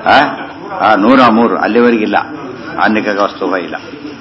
ಆ? ಆ, ನೂರ ಮೂರು ಅಲ್ಲಿವರೆಗಿಲ್ಲ ಆನ್ನಿಕ ವಸ್ತುವ ಇಲ್ಲ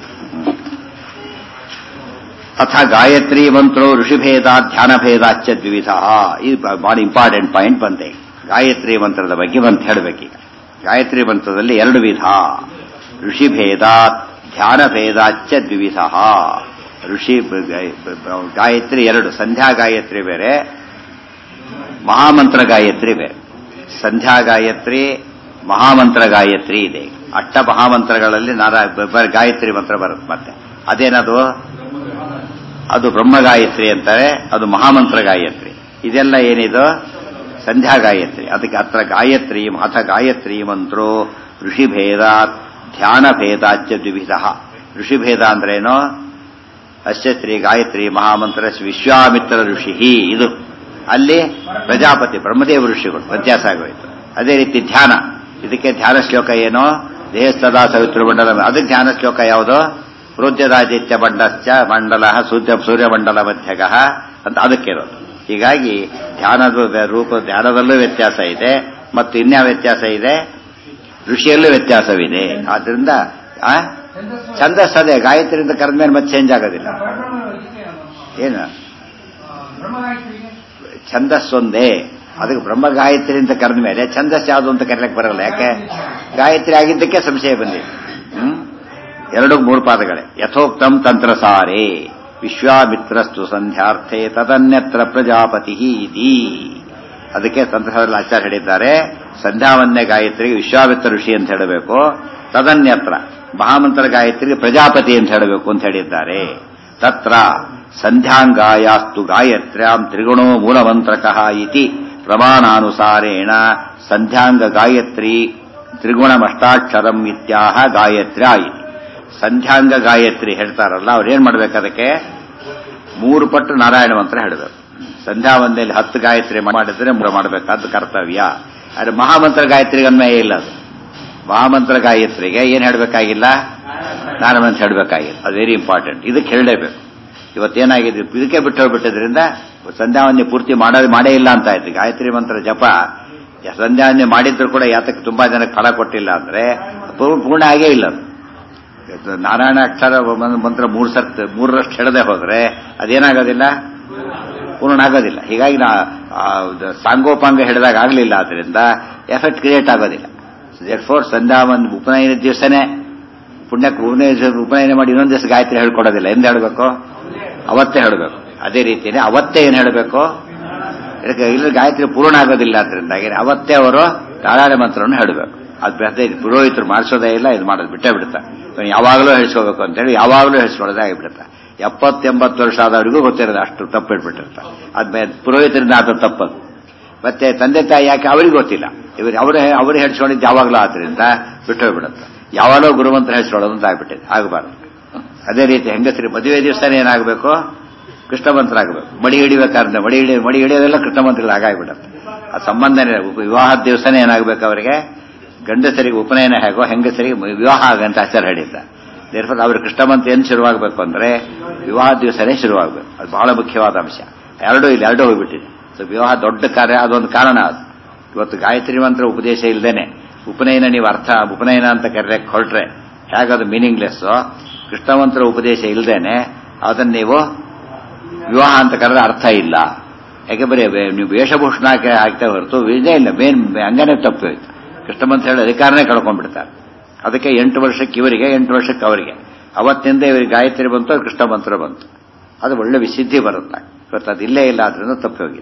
ಅಥ ಗಾಯತ್ರಿ ಮಂತ್ರೋ ಋಷಿಭೇದ ಧ್ಯಾನ ಭೇದಾಚ್ಚ ದ್ವಿವಿಧ ಇದು ಬಹಳ ಇಂಪಾರ್ಟೆಂಟ್ ಪಾಯಿಂಟ್ ಬಂದೆ ಗಾಯತ್ರಿ ಮಂತ್ರದ ಬಗ್ಗೆ ಬಂತ ಹೇಳಬೇಕೀಗ ಗಾಯತ್ರಿ ಮಂತ್ರದಲ್ಲಿ ಎರಡು ವಿಧ ಋಷಿಭೇದ ಧ್ಯಾನ ಭೇದಾಚ್ಚ ದ್ವಿವಿಧ ಋಷಿ ಗಾಯತ್ರಿ ಎರಡು ಸಂಧ್ಯಾ ಗಾಯತ್ರಿ ಬೇರೆ ಮಹಾಮಂತ್ರ ಗಾಯತ್ರಿ ಬೇರೆ ಸಂಧ್ಯಾ ಗಾಯತ್ರಿ ಮಹಾಮಂತ್ರ ಗಾಯತ್ರಿ ಇದೆ ಅಷ್ಟ ಮಹಾಮಂತ್ರಗಳಲ್ಲಿ ನಾರಾ ಬ- ಗಾಯತ್ರಿ ಮಂತ್ರ ಬರುತ್ತೆ ಮತ್ತೆ ಅದೇನದು ಅದು ಬ್ರಹ್ಮ ಗಾಯತ್ರಿ ಅಂತಾರೆ ಅದು ಮಹಾಮಂತ್ರ ಗಾಯತ್ರಿ ಇದೆಲ್ಲ ಏನಿದು ಸಂಧ್ಯಾ ಗಾಯತ್ರಿ ಅದಕ್ಕೆ ಅತ್ರ ಗಾಯತ್ರಿ ಅಥ ಗಾಯತ್ರಿ ಮಂತ್ರೋ ಋಷಿಭೇದ ಧ್ಯಾನ ಭೇದಾಚ್ಯ ದ್ವಿವಿಧ ಋಷಿಭೇದ ಅಂದ್ರೇನು ಅಶ್ಚತ್ರಿ ಗಾಯತ್ರಿ ಮಹಾಮಂತ್ರ ವಿಶ್ವಾಮಿತ್ರ ಋಷಿ ಇದು ಅಲ್ಲಿ ಪ್ರಜಾಪತಿ ಬ್ರಹ್ಮದೇವ ಋಷಿಗಳು ವ್ಯತ್ಯಾಸ ಆಗೋಯ್ತು ಅದೇ ರೀತಿ ಧ್ಯಾನ ಇದಕ್ಕೆ ಧ್ಯಾನ ಶ್ಲೋಕ ಏನು ದೇಹಸ್ತದಾ ಸವಿತೃ ಮಂಡಲ ಅದಕ್ಕೆ ಧ್ಯಾನ ಶ್ಲೋಕ ಯಾವುದು ಪ್ರೋದ್ಯದಾದಿತ್ಯ ಮಂಡಶ್ಚ ಮಂಡಲ ಸೂರ್ಯ ಸೂರ್ಯಮಂಡಲ ಮಧ್ಯಗ ಅಂತ ಅದಕ್ಕಿರೋದು ಹೀಗಾಗಿ ಧ್ಯಾನದ ರೂಪ ಧ್ಯಾನದಲ್ಲೂ ವ್ಯತ್ಯಾಸ ಇದೆ ಮತ್ತು ಇನ್ಯಾವ ವ್ಯತ್ಯಾಸ ಇದೆ ಋಷಿಯಲ್ಲೂ ವ್ಯತ್ಯಾಸವಿದೆ ಆದ್ರಿಂದ ಆ ಛಂದಸ್ ಅದೇ ಗಾಯತ್ರಿಯಿಂದ ಕರೆದ ಮೇಲೆ ಮತ್ತೆ ಚೇಂಜ್ ಆಗೋದಿಲ್ಲ ಏನು ಛಂದಸ್ಸೊಂದೇ ಅದಕ್ಕೆ ಬ್ರಹ್ಮ ಗಾಯತ್ರಿ ಅಂತ ಕರೆದ ಮೇಲೆ ಛಂದಸ್ ಯಾವುದು ಅಂತ ಕರೆಯಕ್ಕೆ ಬರಲ್ಲ ಯಾಕೆ ಗಾಯತ್ರಿ ಆಗಿದ್ದಕ್ಕೆ ಸಂಶಯ ಬಂದಿದೆ ಹ್ಮ್ ಎರಡು ಮೂರು ಪಾದಗಳೇ ಯಥೋಕ್ತಂ ತಂತ್ರಸಾರೇ ವಿಶ್ವಾಮಿತ್ರಸ್ತು ಸಂಧ್ಯಾರ್ಥೆ ತದನ್ಯತ್ರ ಪ್ರಜಾಪತಿ ಇತಿ ಅದಕ್ಕೆ ತಂತ್ರಸಾರಲ್ಲಿ ಆಚಾರ್ಯ ಹೇಳಿದ್ದಾರೆ ಸಂಧ್ಯಾವನ್ಯ ಗಾಯತ್ರಿಗೆ ವಿಶ್ವಾಮಿತ್ರ ಋಷಿ ಅಂತ ಹೇಳಬೇಕು ತದನ್ಯತ್ರ ಮಹಾಮಂತ್ರ ಗಾಯತ್ರಿಗೆ ಪ್ರಜಾಪತಿ ಅಂತ ಹೇಳಬೇಕು ಅಂತ ಹೇಳಿದ್ದಾರೆ ತತ್ರ ಸಂಧ್ಯಾಂಗಾಯಾಸ್ತು ಗಾಯತ್ರ್ಯಾಂ ತ್ರಿಗುಣೋ ಮೂಲಮಂತ್ರಕಃ ಇತಿ ಪ್ರಮಾಣಾನುಸಾರೇಣ ಸಂಧ್ಯಾಂಗ ಗಾಯತ್ರಿ ತ್ರಿಗುಣಮಷ್ಟಾಕ್ಷರಂ ಇತ್ಯಾಹ ಗಾಯತ್ರ್ಯ ಇತಿ ಸಂಧ್ಯಾಂಗ ಗಾಯತ್ರಿ ಹೇಳ್ತಾರಲ್ಲ ಅವ್ರು ಏನ್ ಮಾಡ್ಬೇಕು ಅದಕ್ಕೆ ಮೂರು ಪಟ್ಟು ನಾರಾಯಣ ಮಂತ್ರ ಹೇಳಬೇಕು ಸಂಧ್ಯಾ ವಂದನೆಯಲ್ಲಿ ಹತ್ತು ಗಾಯತ್ರಿ ಮಾಡಿದ್ರೆ ಮೂರು ಮಾಡಬೇಕಾದ ಕರ್ತವ್ಯ ಆದ್ರೆ ಮಹಾಮಂತ್ರ ಗಾಯತ್ರಿಗೆ ಅನ್ವಯ ಇಲ್ಲ ಅದು ಮಹಾಮಂತ್ರ ಗಾಯತ್ರಿಗೆ ಏನ್ ಹೇಳಬೇಕಾಗಿಲ್ಲ ನಾರಾಯಣ ಮಂತ್ರ ಹೇಳಬೇಕಾಗಿಲ್ಲ ಅದು ವೆರಿ ಇಂಪಾರ್ಟೆಂಟ್ ಇದಕ್ಕೆ ಹೇಳಲೇಬೇಕು ಇವತ್ತೇನಾಗಿದೆ ಇದಕ್ಕೆ ಬಿಟ್ಟು ಹೋಗ್ಬಿಟ್ಟಿದ್ರಿಂದ ಸಂಧ್ಯಾವನ್ಯ ಪೂರ್ತಿ ಮಾಡೋದು ಮಾಡೇ ಇಲ್ಲ ಅಂತ ಆಯ್ತು ಗಾಯತ್ರಿ ಮಂತ್ರ ಜಪ ಸಂಧ್ಯಾವನ್ಯ ಮಾಡಿದ್ರು ಕೂಡ ಯಾತಕ್ಕೆ ತುಂಬಾ ಜನಕ್ಕೆ ಫಲ ಕೊಟ್ಟಿಲ್ಲ ಅಂದ್ರೆ ಪೂರ್- ಪೂರ್ಣ ಆಗೇ ಇಲ್ಲ ಅದು ಇದು ನಾರಾಯಣ ಅಕ್ಷರ ಮ- ಮಂತ್ರ ಮೂರು ಸರ್ತ್ ಮೂರರಷ್ಟು ಹೇಳದೆ ಹೋದ್ರೆ ಅದೇನಾಗೋದಿಲ್ಲ ಪೂರ್ಣ ಆಗೋದಿಲ್ಲ ಹೀಗಾಗಿ ನಾ ಆ, ದ- ಸಾಂಗೋಪಾಂಗ ಹಿಡಿದಾಗ ಆಗಲಿಲ್ಲ ಆದ್ರಿಂದ ಎಫೆಕ್ಟ್ ಕ್ರಿಯೇಟ್ ಆಗೋದಿಲ್ಲ ಫೋರ್ ಸಂಧ್ಯಾ ಒಂದು ಉಪನಯನ ದಿವಸನೇ ಪುಣ್ಯಕ್ಕೆ ಉಪನಯನ ಉಪನಯನ ಮಾಡಿ ಇನ್ನೊಂದು ದಿವಸ ಗಾಯತ್ರಿ ಹೇಳ್ಕೊಡೋದಿಲ್ಲ ಎಂದು ಹೇಳಬೇಕು ಅವತ್ತೇ ಹೇಳಬೇಕು ಅದೇ ರೀತಿನೇ ಅವತ್ತೇ ಏನು ಹೇಳಬೇಕು ಇದಕ್ಕೆ ಇಲ್ಲ ಗಾಯತ್ರಿ ಪೂರ್ಣ ಆಗೋದಿಲ್ಲ ಅದರಿಂದಾಗಿ ಅವತ್ತೇ ಅವರು ನಾರಾಯಣ ಮಂತ್ರವನ್ನು ಹೇಳಬೇಕು ಅದು ಬೇರೆ ಪುರೋಹಿತರು ಮಾಡಿಸೋದೇ ಇಲ್ಲ ಇದು ಮಾಡೋದು ಬಿಟ್ಟೇ ಬಿಡುತ್ತಾ ಇವ್ನು ಯಾವಾಗಲೂ ಹೇಳಿಸ್ಕೋಬೇಕು ಅಂತೇಳಿ ಯಾವಾಗಲೂ ಹೇಳಿಸ್ಕೊಳ್ಳೋದೇ ಆಗಿಬಿಡುತ್ತೆ ಎಪ್ಪತ್ತೆಂಬತ್ತು ವರ್ಷ ಆದವರಿಗೂ ಗೊತ್ತಿರೋದು ಅಷ್ಟು ತಪ್ಪಿಟ್ಬಿಟ್ಟಿರ್ತಾರೆ ಅದ್ಮೇಲೆ ಪುರೋಹಿತರಿಂದ ಆದ ತಪ್ಪದು ಮತ್ತೆ ತಂದೆ ತಾಯಿ ಯಾಕೆ ಅವ್ರಿಗೆ ಗೊತ್ತಿಲ್ಲ ಇವರು ಅವರೇ ಅವರು ಹೇಳ್ಸ್ಕೊಂಡಿದ್ದು ಯಾವಾಗಲೂ ಆದ್ರಿಂದ ಬಿಟ್ಟು ಹೋಗ್ಬಿಡುತ್ತೆ ಯಾವಾಗಲೂ ಗುರುಮಂತ್ರ ಹೇಳ್ಸ್ಕೊಳ್ಳೋದು ಅಂತ ಆಗ್ಬಿಟ್ಟಿದೆ ಆಗಬಾರ್ದು ಅದೇ ರೀತಿ ಹೆಂಗಸರಿ ಮದುವೆ ದಿವಸನೇ ಏನಾಗಬೇಕು ಕೃಷ್ಣ ಮಂತ್ರ ಆಗಬೇಕು ಮಡಿ ಹಿಡಿಬೇಕಾದ್ರೆ ಮಡಿ ಹಿಡಿ ಮಡಿ ಹಿಡಿಯೋದೆಲ್ಲ ಕೃಷ್ಣ ಮಂತ್ರಗಳು ಹಾಗಾಗ್ಬಿಡುತ್ತೆ ಆ ಸಂಬಂಧನೇ ಉಪ- ವಿವಾಹದ ದಿವಸನೇ ಏನಾಗಬೇಕು ಅವರಿಗೆ ಗಂಡಸರಿಗೆ ಉಪನಯನ ಹೇಗೋ ಹೆಂಗಸರಿಗೆ ಮ- ವಿವಾಹ ಆಗಂತ ಆಚಾರ ಹೇಳಿದ್ದ ದೇರ್ಫೋರ್ ಅವ್ರ ಕೃಷ್ಣ ಮಂತ್ರ ಏನು ಶುರುವಾಗಬೇಕು ಅಂದ್ರೆ ವಿವಾಹ ದಿವಸನೇ ಶುರುವಾಗಬೇಕು ಅದು ಬಹಳ ಮುಖ್ಯವಾದ ಅಂಶ ಎರಡೂ ಇಲ್ಲಿ ಎರಡೂ ಹೋಗ್ಬಿಟ್ಟಿದೆ ಸೊ ವಿವಾಹ ದೊಡ್ಡ ಕಾರ್ಯ ಅದೊಂದು ಕಾರಣ ಅದು ಇವತ್ತು ಗಾಯತ್ರಿ ಮಂತ್ರ ಉಪದೇಶ ಇಲ್ಲದೇನೆ ಉಪನಯನ ನೀವು ಅರ್ಥ ಉಪನಯನ ಅಂತ ಕರೆಯಕ್ಕೆ ಹೊರಟ್ರೆ ಹೇಗದು ಮೀನಿಂಗ್ಲೆಸ್ ಕೃಷ್ಣ ಮಂತ್ರ ಉಪದೇಶ ಇಲ್ಲದೇನೆ ಅದನ್ನ ನೀವು ವಿವಾಹ ಅಂತ ಕರೆದ್ರೆ ಅರ್ಥ ಇಲ್ಲ ಯಾಕೆ ಬರೀ ವೇ- ನೀವು ವೇಷಭೂಷಣಕ್ಕೆ ಆಗ್ತಾ ಹೊರತು ಇದೇ ಇಲ್ಲ ಮೇನ್ ಹಂಗನೇ ತಪ್ಪು ಹೋಯ್ತು ಕೃಷ್ಣ ಮಂತ್ರ ಹೇಳಿ ಅಧಿಕಾರನೇ ಕಳ್ಕೊಂಡ್ಬಿಡ್ತಾರೆ ಅದಕ್ಕೆ ಎಂಟು ವರ್ಷಕ್ಕೆ ಇವರಿಗೆ ಎಂಟು ವರ್ಷಕ್ಕೆ ಅವರಿಗೆ ಅವತ್ತಿಂದ ಇವರಿಗೆ ಗಾಯತ್ರಿ ಬಂತು ಅದು ಕೃಷ್ಣ ಮಂತ್ರ ಬಂತು ಅದು ಒಳ್ಳೆ ವಿಸಿದ್ಧಿ ಬರುತ್ತೆ ಇವತ್ತು ಅದು ಇಲ್ಲೇ ಇಲ್ಲ ಆದ್ರಿಂದ ತಪ್ಪಿ ಹೋಗಿದೆ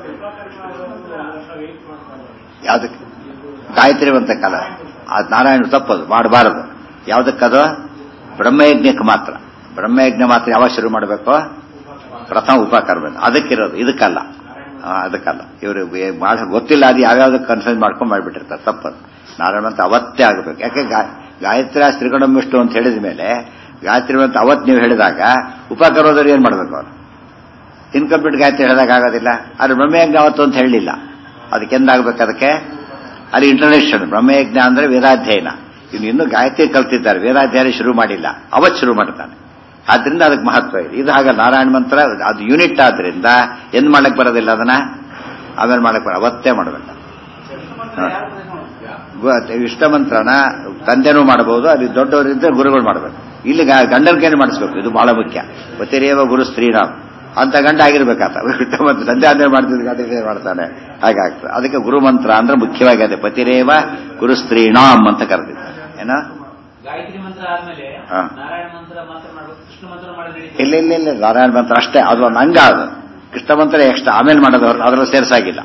ಯಾವ್ದಕ್ಕೆ ಗಾಯತ್ರಿ ಬಂತ ಕಾಲ ಅದು ನಾರಾಯಣ ತಪ್ಪದು ಮಾಡಬಾರದು ಯಾವ್ದಕ್ಕದು ಬ್ರಹ್ಮಯಜ್ಞಕ್ಕೆ ಮಾತ್ರ ಬ್ರಹ್ಮಯಜ್ಞ ಮಾತ್ರ ಯಾವಾಗ ಶುರು ಮಾಡಬೇಕು ಪ್ರಥಮ ಉಪಕರ್ಮ ಅದಕ್ಕಿರೋದು ಇದಕ್ಕಲ್ಲ ಆ, ಅದಕ್ಕಲ್ಲ ಇವರು ಮಾಡ ಗೊತ್ತಿಲ್ಲ ಅದು ಯಾವ್ಯಾವ್ದಕ್ಕೆ ಕನ್ಫ್ಯೂಸ್ ಮಾಡ್ಕೊಂಡು ಮಾಡಿಬಿಟ್ಟಿರ್ತಾರೆ ತಪ್ಪದು ನಾರಾಯಣ ಅಂತ ಅವತ್ತೇ ಆಗಬೇಕು ಯಾಕೆ ಗಾ- ಗಾಯತ್ರಿ ತ್ರಿಗುಣಮಿಷ್ಟು ಅಂತ ಹೇಳಿದ ಮೇಲೆ ಗಾಯತ್ರಿ ಅಂತ ಅವತ್ತು ನೀವು ಹೇಳಿದಾಗ ಉಪಕರೋದವ್ರು ಏನ್ ಮಾಡ್ಬೇಕು ಅವರು ಇನ್ಕಂಪ್ಲೀಟ್ ಗಾಯತ್ರಿ ಹೇಳಿದಾಗ ಆಗೋದಿಲ್ಲ ಆದ್ರೆ ಬ್ರಹ್ಮಯಜ್ಞ ಅವತ್ತು ಅಂತ ಹೇಳಲಿಲ್ಲ ಅದಕ್ಕೆ ಎಂದಾಗಬೇಕು ಅದಕ್ಕೆ ಅಲ್ಲಿ ಇಂಟರ್ನೆಷನ್ ಬ್ರಹ್ಮಯಜ್ಞ ಅಂದ್ರೆ ವೇದಾಧ್ಯಯನ ಇನ್ನು ಇನ್ನೂ ಗಾಯತ್ರಿ ಕಲ್ತಿದ್ದಾರೆ ವೇದಾಧ್ಯಯನ ಶುರು ಮಾಡಿಲ್ಲ ಅವತ್ತು ಶುರು ಮಾಡ್ತಾನೆ ಆದ್ರಿಂದ ಅದಕ್ಕೆ ಮಹತ್ವ ಇದೆ ಇದು ಹಾಗೆ ನಾರಾಯಣ ಮಂತ್ರ ಅದು ಯೂನಿಟ್ ಆದ್ರಿಂದ ಎಂದ್ ಮಾಡಕ್ ಬರೋದಿಲ್ಲ ಅದನ್ನ ಆಮೇಲೆ ಮಾಡಕ್ ಬರ ಅವತ್ತೇ ಮಾಡ್ಬೇಕು ಹ. ಗು- ಇಷ್ಟ ಮಂತ್ರನ ತಂದೆನೂ ಮಾಡಬಹುದು ಅಲ್ಲಿ ದೊಡ್ಡವರಿದ್ದರೆ ಗುರುಗಳು ಮಾಡಬೇಕು ಇಲ್ಲಿ ಗ- ಗಂಡನ ಕೈಲಿ ಮಾಡಿಸ್ಬೇಕು ಇದು ಬಹಳ ಮುಖ್ಯ ಪತಿರೇವ ಗುರು ಸ್ತ್ರೀರಾಮ್ ಅಂತ ಗಂಡ ಆಗಿರ್ಬೇಕಾತ ಇಷ್ಟ ಮಂತ್ರ ಸಂಧ್ಯಾ ಆದ್ಮೇಲೆ ಮಾಡ್ತಿದ್ರೆ ಗಂಡ ಕೈಲಿ ಮಾಡ್ತಾನೆ ಹಾಗಾಗ್ತದೆ ಅದಕ್ಕೆ ಗುರು ಮಂತ್ರ ಅಂದ್ರೆ ಮುಖ್ಯವಾಗಿ ಅದೇ ಪತಿರೇವ ಗುರು ಸ್ತ್ರೀಣಾಮ್ ಅಂತ ಕರೆದಿದ್ದಾರೆ ಏನೋ ಗಾಯತ್ರಿ ಮಂತ್ರ ಆದ್ಮೇಲೆ ಹಾ. ನಾರಾಯಣ ಮಂತ್ರ ಮಾತ್ರ ಮಾಡ್ಬೇಕು ಕೃಷ್ಣ ಮಂತ್ರ ಮಾಡಿದ್ರೆ ಇಲ್ಲ ಇಲ್ಲ ಇಲ್ಲ ನಾರಾಯಣ ಮಂತ್ರ ಅಷ್ಟೇ ಅದು ಒಂದು ಅಂಗ ಅದು ಕೃಷ್ಣ ಮಂತ್ರ ಎಕ್ಸ್ಟ್ರಾ ಆಮೇಲೆ ಮಾಡೋದು ಅದರಲ್ಲಿ ಸೇರಿಸಾಗಿಲ್ಲ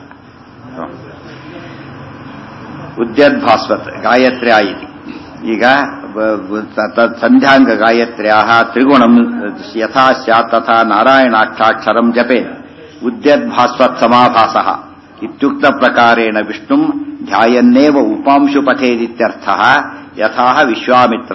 ಉದ್ಯದ್ಭಾಸ್ವತ್ ಗಾಯತ್ರಿ ಆಯಿತಿ ಈಗ ಬ- ಬ- ತ- ತ- ಸಂಧ್ಯಾಂಗ ಗಾಯತ್ರ್ಯಾ ತ್ರಿಗುಣಂ ಯಥಾ ಸ್ಯಾತ್ ತಥಾ ನಾರಾಯಣಾಕ್ಷಾಕ್ಷರಂ ಜಪೆ ಉದ್ಯದ್ಭಾಸ್ವತ್ ಸಮಾಭಾಸ ಇತ್ಯುಕ್ತ ಪ್ರಕಾರೇಣ ವಿಷ್ಣು ಧ್ಯಾಯನ್ನೇವ ಉಪಾಂಶು ಪಠೇದಿತ್ಯರ್ಥ ಯಥಾ ವಿಶ್ವಾಮಿತ್ರ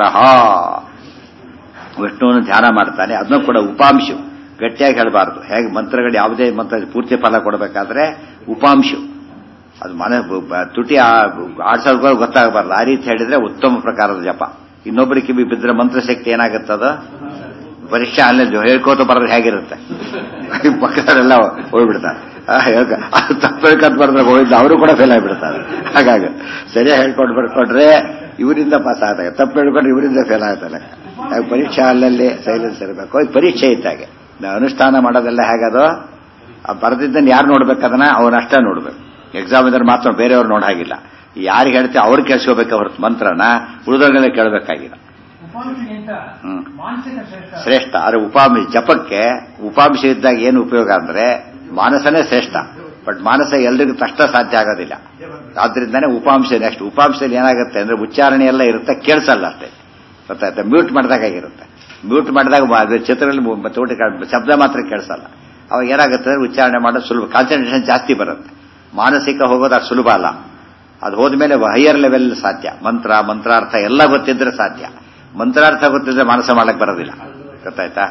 ವಿಷ್ಣುವನ್ನು ಧ್ಯಾನ ಮಾಡ್ತಾನೆ ಅದನ್ನು ಕೂಡ ಉಪಾಂಶು ಗಟ್ಟಿಯಾಗಿ ಹೇಳಬಾರದು ಹೇಗೆ ಮಂತ್ರಗಳು ಯಾವುದೇ ಮಂತ್ರ ಪೂರ್ತಿ ಫಲ ಕೊಡಬೇಕಾದ್ರೆ ಉಪಾಂಶು ಅದು ಮನ ಬ- ತುಟಿ ಆಡ್ಸೋದು ಗೊತ್ತಾಗಬಾರ್ದು ಆ ರೀತಿ ಹೇಳಿದ್ರೆ ಉತ್ತಮ ಪ್ರಕಾರದ ಜಪ ಇನ್ನೊಬ್ಬರಿಗೆ ಕಿವಿ ಬಿದ್ದರೆ ಮಂತ್ರಶಕ್ತಿ ಏನಾಗುತ್ತದ ಪರೀಕ್ಷೆ ಅಲ್ಲೇ ಹೇಳ್ಕೋತ ಬರೋದು ಹೇಗಿರುತ್ತೆ ಪಕ್ಕದವರೆಲ್ಲ ಹೋಗ್ಬಿಡ್ತಾರೆ ಆ, ಹೇಳ್ಕ- ಅದು ತಪ್ಪು ಹೇಳ್ಕೊಂತ ಬರೆದ್ರೆ ಹೋಗಿದ್ದು ಅವರು ಕೂಡ ಫೇಲ್ ಆಗಿಬಿಡ್ತಾರೆ ಹಾಗಾಗಿ ಸರಿಯಾಗಿ ಹೇಳ್ಕೊಂಡು ಬರ್ಕೊಂಡ್ರೆ ಇವರಿಂದ ಪಾಸ್ ಆದಾಗ ತಪ್ಪು ಹೇಳ್ಕೊಂಡ್ರೆ ಇವರಿಂದ ಫೇಲ್ ಆಗ್ತಾನೆ ಹಾಗೆ ಪರೀಕ್ಷಾ ಅಲ್ಲಲ್ಲಿ ಸೈಲೆನ್ಸ್ ಇರಬೇಕು ಈಗ ಪರೀಕ್ಷೆ ಇದ್ದಾಗೆ ನಾವು ಅನುಷ್ಠಾನ ಮಾಡೋದೆಲ್ಲ ಹೇಗದು ಆ ಬರೆದಿದ್ದನ್ನು ಯಾರು ನೋಡ್ಬೇಕದನ್ನ ಅವನಷ್ಟೇ ನೋಡ್ಬೇಕು ಎಕ್ಸಾಮ್ ಇದ್ರೆ ಮಾತ್ರ ಬೇರೆಯವ್ರು ನೋಡ ಹಾಗಿಲ್ಲ ಯಾರಿಗೆ ಹೇಳ್ತೀವಿ ಅವ್ರು ಕೇಳಿಸ್ಕೋಬೇಕು ಹೊರತು ಮಂತ್ರನ ಉಳಿದವ್ರಿಗೆಲ್ಲ ಕೇಳಬೇಕಾಗಿಲ್ಲ ಉಪಾಂಶಗಿಂತ ಹ್ಮ್. ಮಾನಸಿಕ ಶ್ರೇಷ್ಠ ಶ್ರೇಷ್ಠ ಆದ್ರೆ ಉಪಾಂಶ ಜಪಕ್ಕೆ ಉಪಾಂಶ ಇದ್ದಾಗ ಏನು ಉಪಯೋಗ ಅಂದ್ರೆ ಮಾನಸನೇ ಶ್ರೇಷ್ಠ ಬಟ್ ಮಾನಸ ಎಲ್ರಿಗೂ ತಕ್ಷಣ ಸಾಧ್ಯ ಆಗೋದಿಲ್ಲ ಆದ್ರಿಂದಾನೇ ಉಪಾಂಶ ನೆಕ್ಸ್ಟ್ ಉಪಾಂಶದಲ್ಲಿ ಏನಾಗುತ್ತೆ ಅಂದ್ರೆ ಉಚ್ಚಾರಣೆ ಎಲ್ಲ ಇರುತ್ತೆ ಕೇಳಿಸಲ್ಲ ಅಷ್ಟೇ ಗೊತ್ತಾಯ್ತಾ ಮ್ಯೂಟ್ ಮಾಡಿದಾಗಿರುತ್ತೆ ಮ್ಯೂಟ್ ಮಾಡಿದಾಗ ಮ- ಅದು ಚಿತ್ರದಲ್ಲಿ ಮು- ಮತ್ತೆ ಊಟ ಕಾ- ಶಬ್ದ ಮಾತ್ರ ಕೇಳಿಸಲ್ಲ ಅವಾಗ ಏನಾಗುತ್ತೆ ಅಂದ್ರೆ ಉಚ್ಚಾರಣೆ ಮಾಡೋದು ಸುಲಭ ಕಾನ್ಸಂಟ್ರೇಷನ್ ಜಾಸ್ತಿ ಬರುತ್ತೆ ಮಾನಸಿಕ ಹೋಗೋದು ಅದು ಸುಲಭ ಅಲ್ಲ ಅದು ಹೋದ್ಮೇಲೆ ಹೈಯರ್ ಲೆವೆಲ್ ಸಾಧ್ಯ ಮಂತ್ರ ಮಂತ್ರಾರ್ಥ ಎಲ್ಲ ಗೊತ್ತಿದ್ರೆ ಸಾಧ್ಯ ಮಂತ್ರಾರ್ಥ ಗೊತ್ತಿದ್ರೆ ಮಾನಸ ಮಾಡಕ್ ಬರೋದಿಲ್ಲ ಗೊತ್ತಾಯ್ತಾ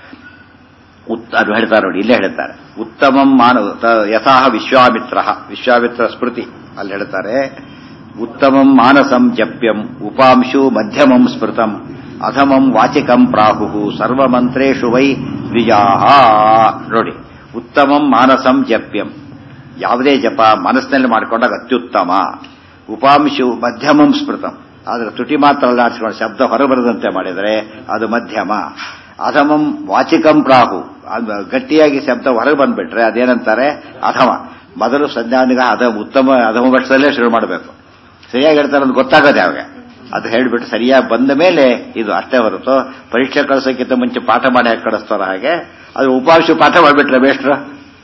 ಉತ್- ಅದು ಹೇಳ್ತಾರೆ ನೋಡಿ ಇಲ್ಲೇ ಹೇಳ್ತಾರೆ ಉತ್ತಮಂ ಮಾನವ ತ- ಯಥಾಹ ವಿಶ್ವಾಮಿತ್ರ ವಿಶ್ವಾಮಿತ್ರ ಸ್ಮೃತಿ ಅಲ್ಲಿ ಹೇಳ್ತಾರೆ ಉತ್ತಮಂ ಮಾನಸಂ ಜಪ್ಯಂ ಉಪಾಂಶು ಮಧ್ಯಮಂ ಸ್ಮೃತಂ ಅಧಮಂ ವಾಚಿಕಂ ಪ್ರಾಹು ಸರ್ವಮಂತ್ರೇಶು ವೈ ದ್ವಿಜಾಹ ನೋಡಿ ಉತ್ತಮಂ ಮಾನಸಂ ಜಪ್ಯಂ ಯಾವುದೇ ಜಪ ಮನಸ್ಸಿನಲ್ಲಿ ಮಾಡಿಕೊಂಡಾಗ ಅತ್ಯುತ್ತಮ ಉಪಾಂಶು ಮಧ್ಯಮಂ ಸ್ಮೃತಂ ಆದ್ರೆ ತುಟಿ ಮಾತ್ರ ಅಲ್ಲಾಡಿಸ್ಕೊಂಡು ಶಬ್ದ ಹೊರಬರದಂತೆ ಮಾಡಿದರೆ ಅದು ಮಧ್ಯಮ ಅಧಮಂ ವಾಚಿಕಂ ಪ್ರಾಹು ಅದು ಗಟ್ಟಿಯಾಗಿ ಶಬ್ದ ಹೊರಗೆ ಬಂದ್ಬಿಟ್ರೆ ಅದೇನಂತಾರೆ ಅಧಮ ಮೊದಲು ಸಂಧ್ಯಾನಿಗ ಅಧ ಉತ್ತಮ ಅಧಮ ವರ್ಷದಲ್ಲೇ ಶುರು ಮಾಡಬೇಕು ಸರಿಯಾಗಿ ಹೇಳ್ತಾರೆ ಅಂತ ಗೊತ್ತಾಗೋದು ಯಾವಾಗ ಅದು ಹೇಳ್ಬಿಟ್ಟು ಸರಿಯಾಗಿ ಬಂದ ಮೇಲೆ ಇದು ಅಷ್ಟೇ ಹೊರತು ಪರೀಕ್ಷೆ ಕಳಿಸೋಕ್ಕಿಂತ ಮುಂಚೆ ಪಾಠ ಮಾಡಿ ಹಾಕಿ ಕಳಿಸ್ತಾರ ಹಾಗೆ ಅದು ಉಪಾಂಶ ಪಾಠ ಮಾಡಿಬಿಟ್ರೆ ಬೇಷ್ಟ್ರು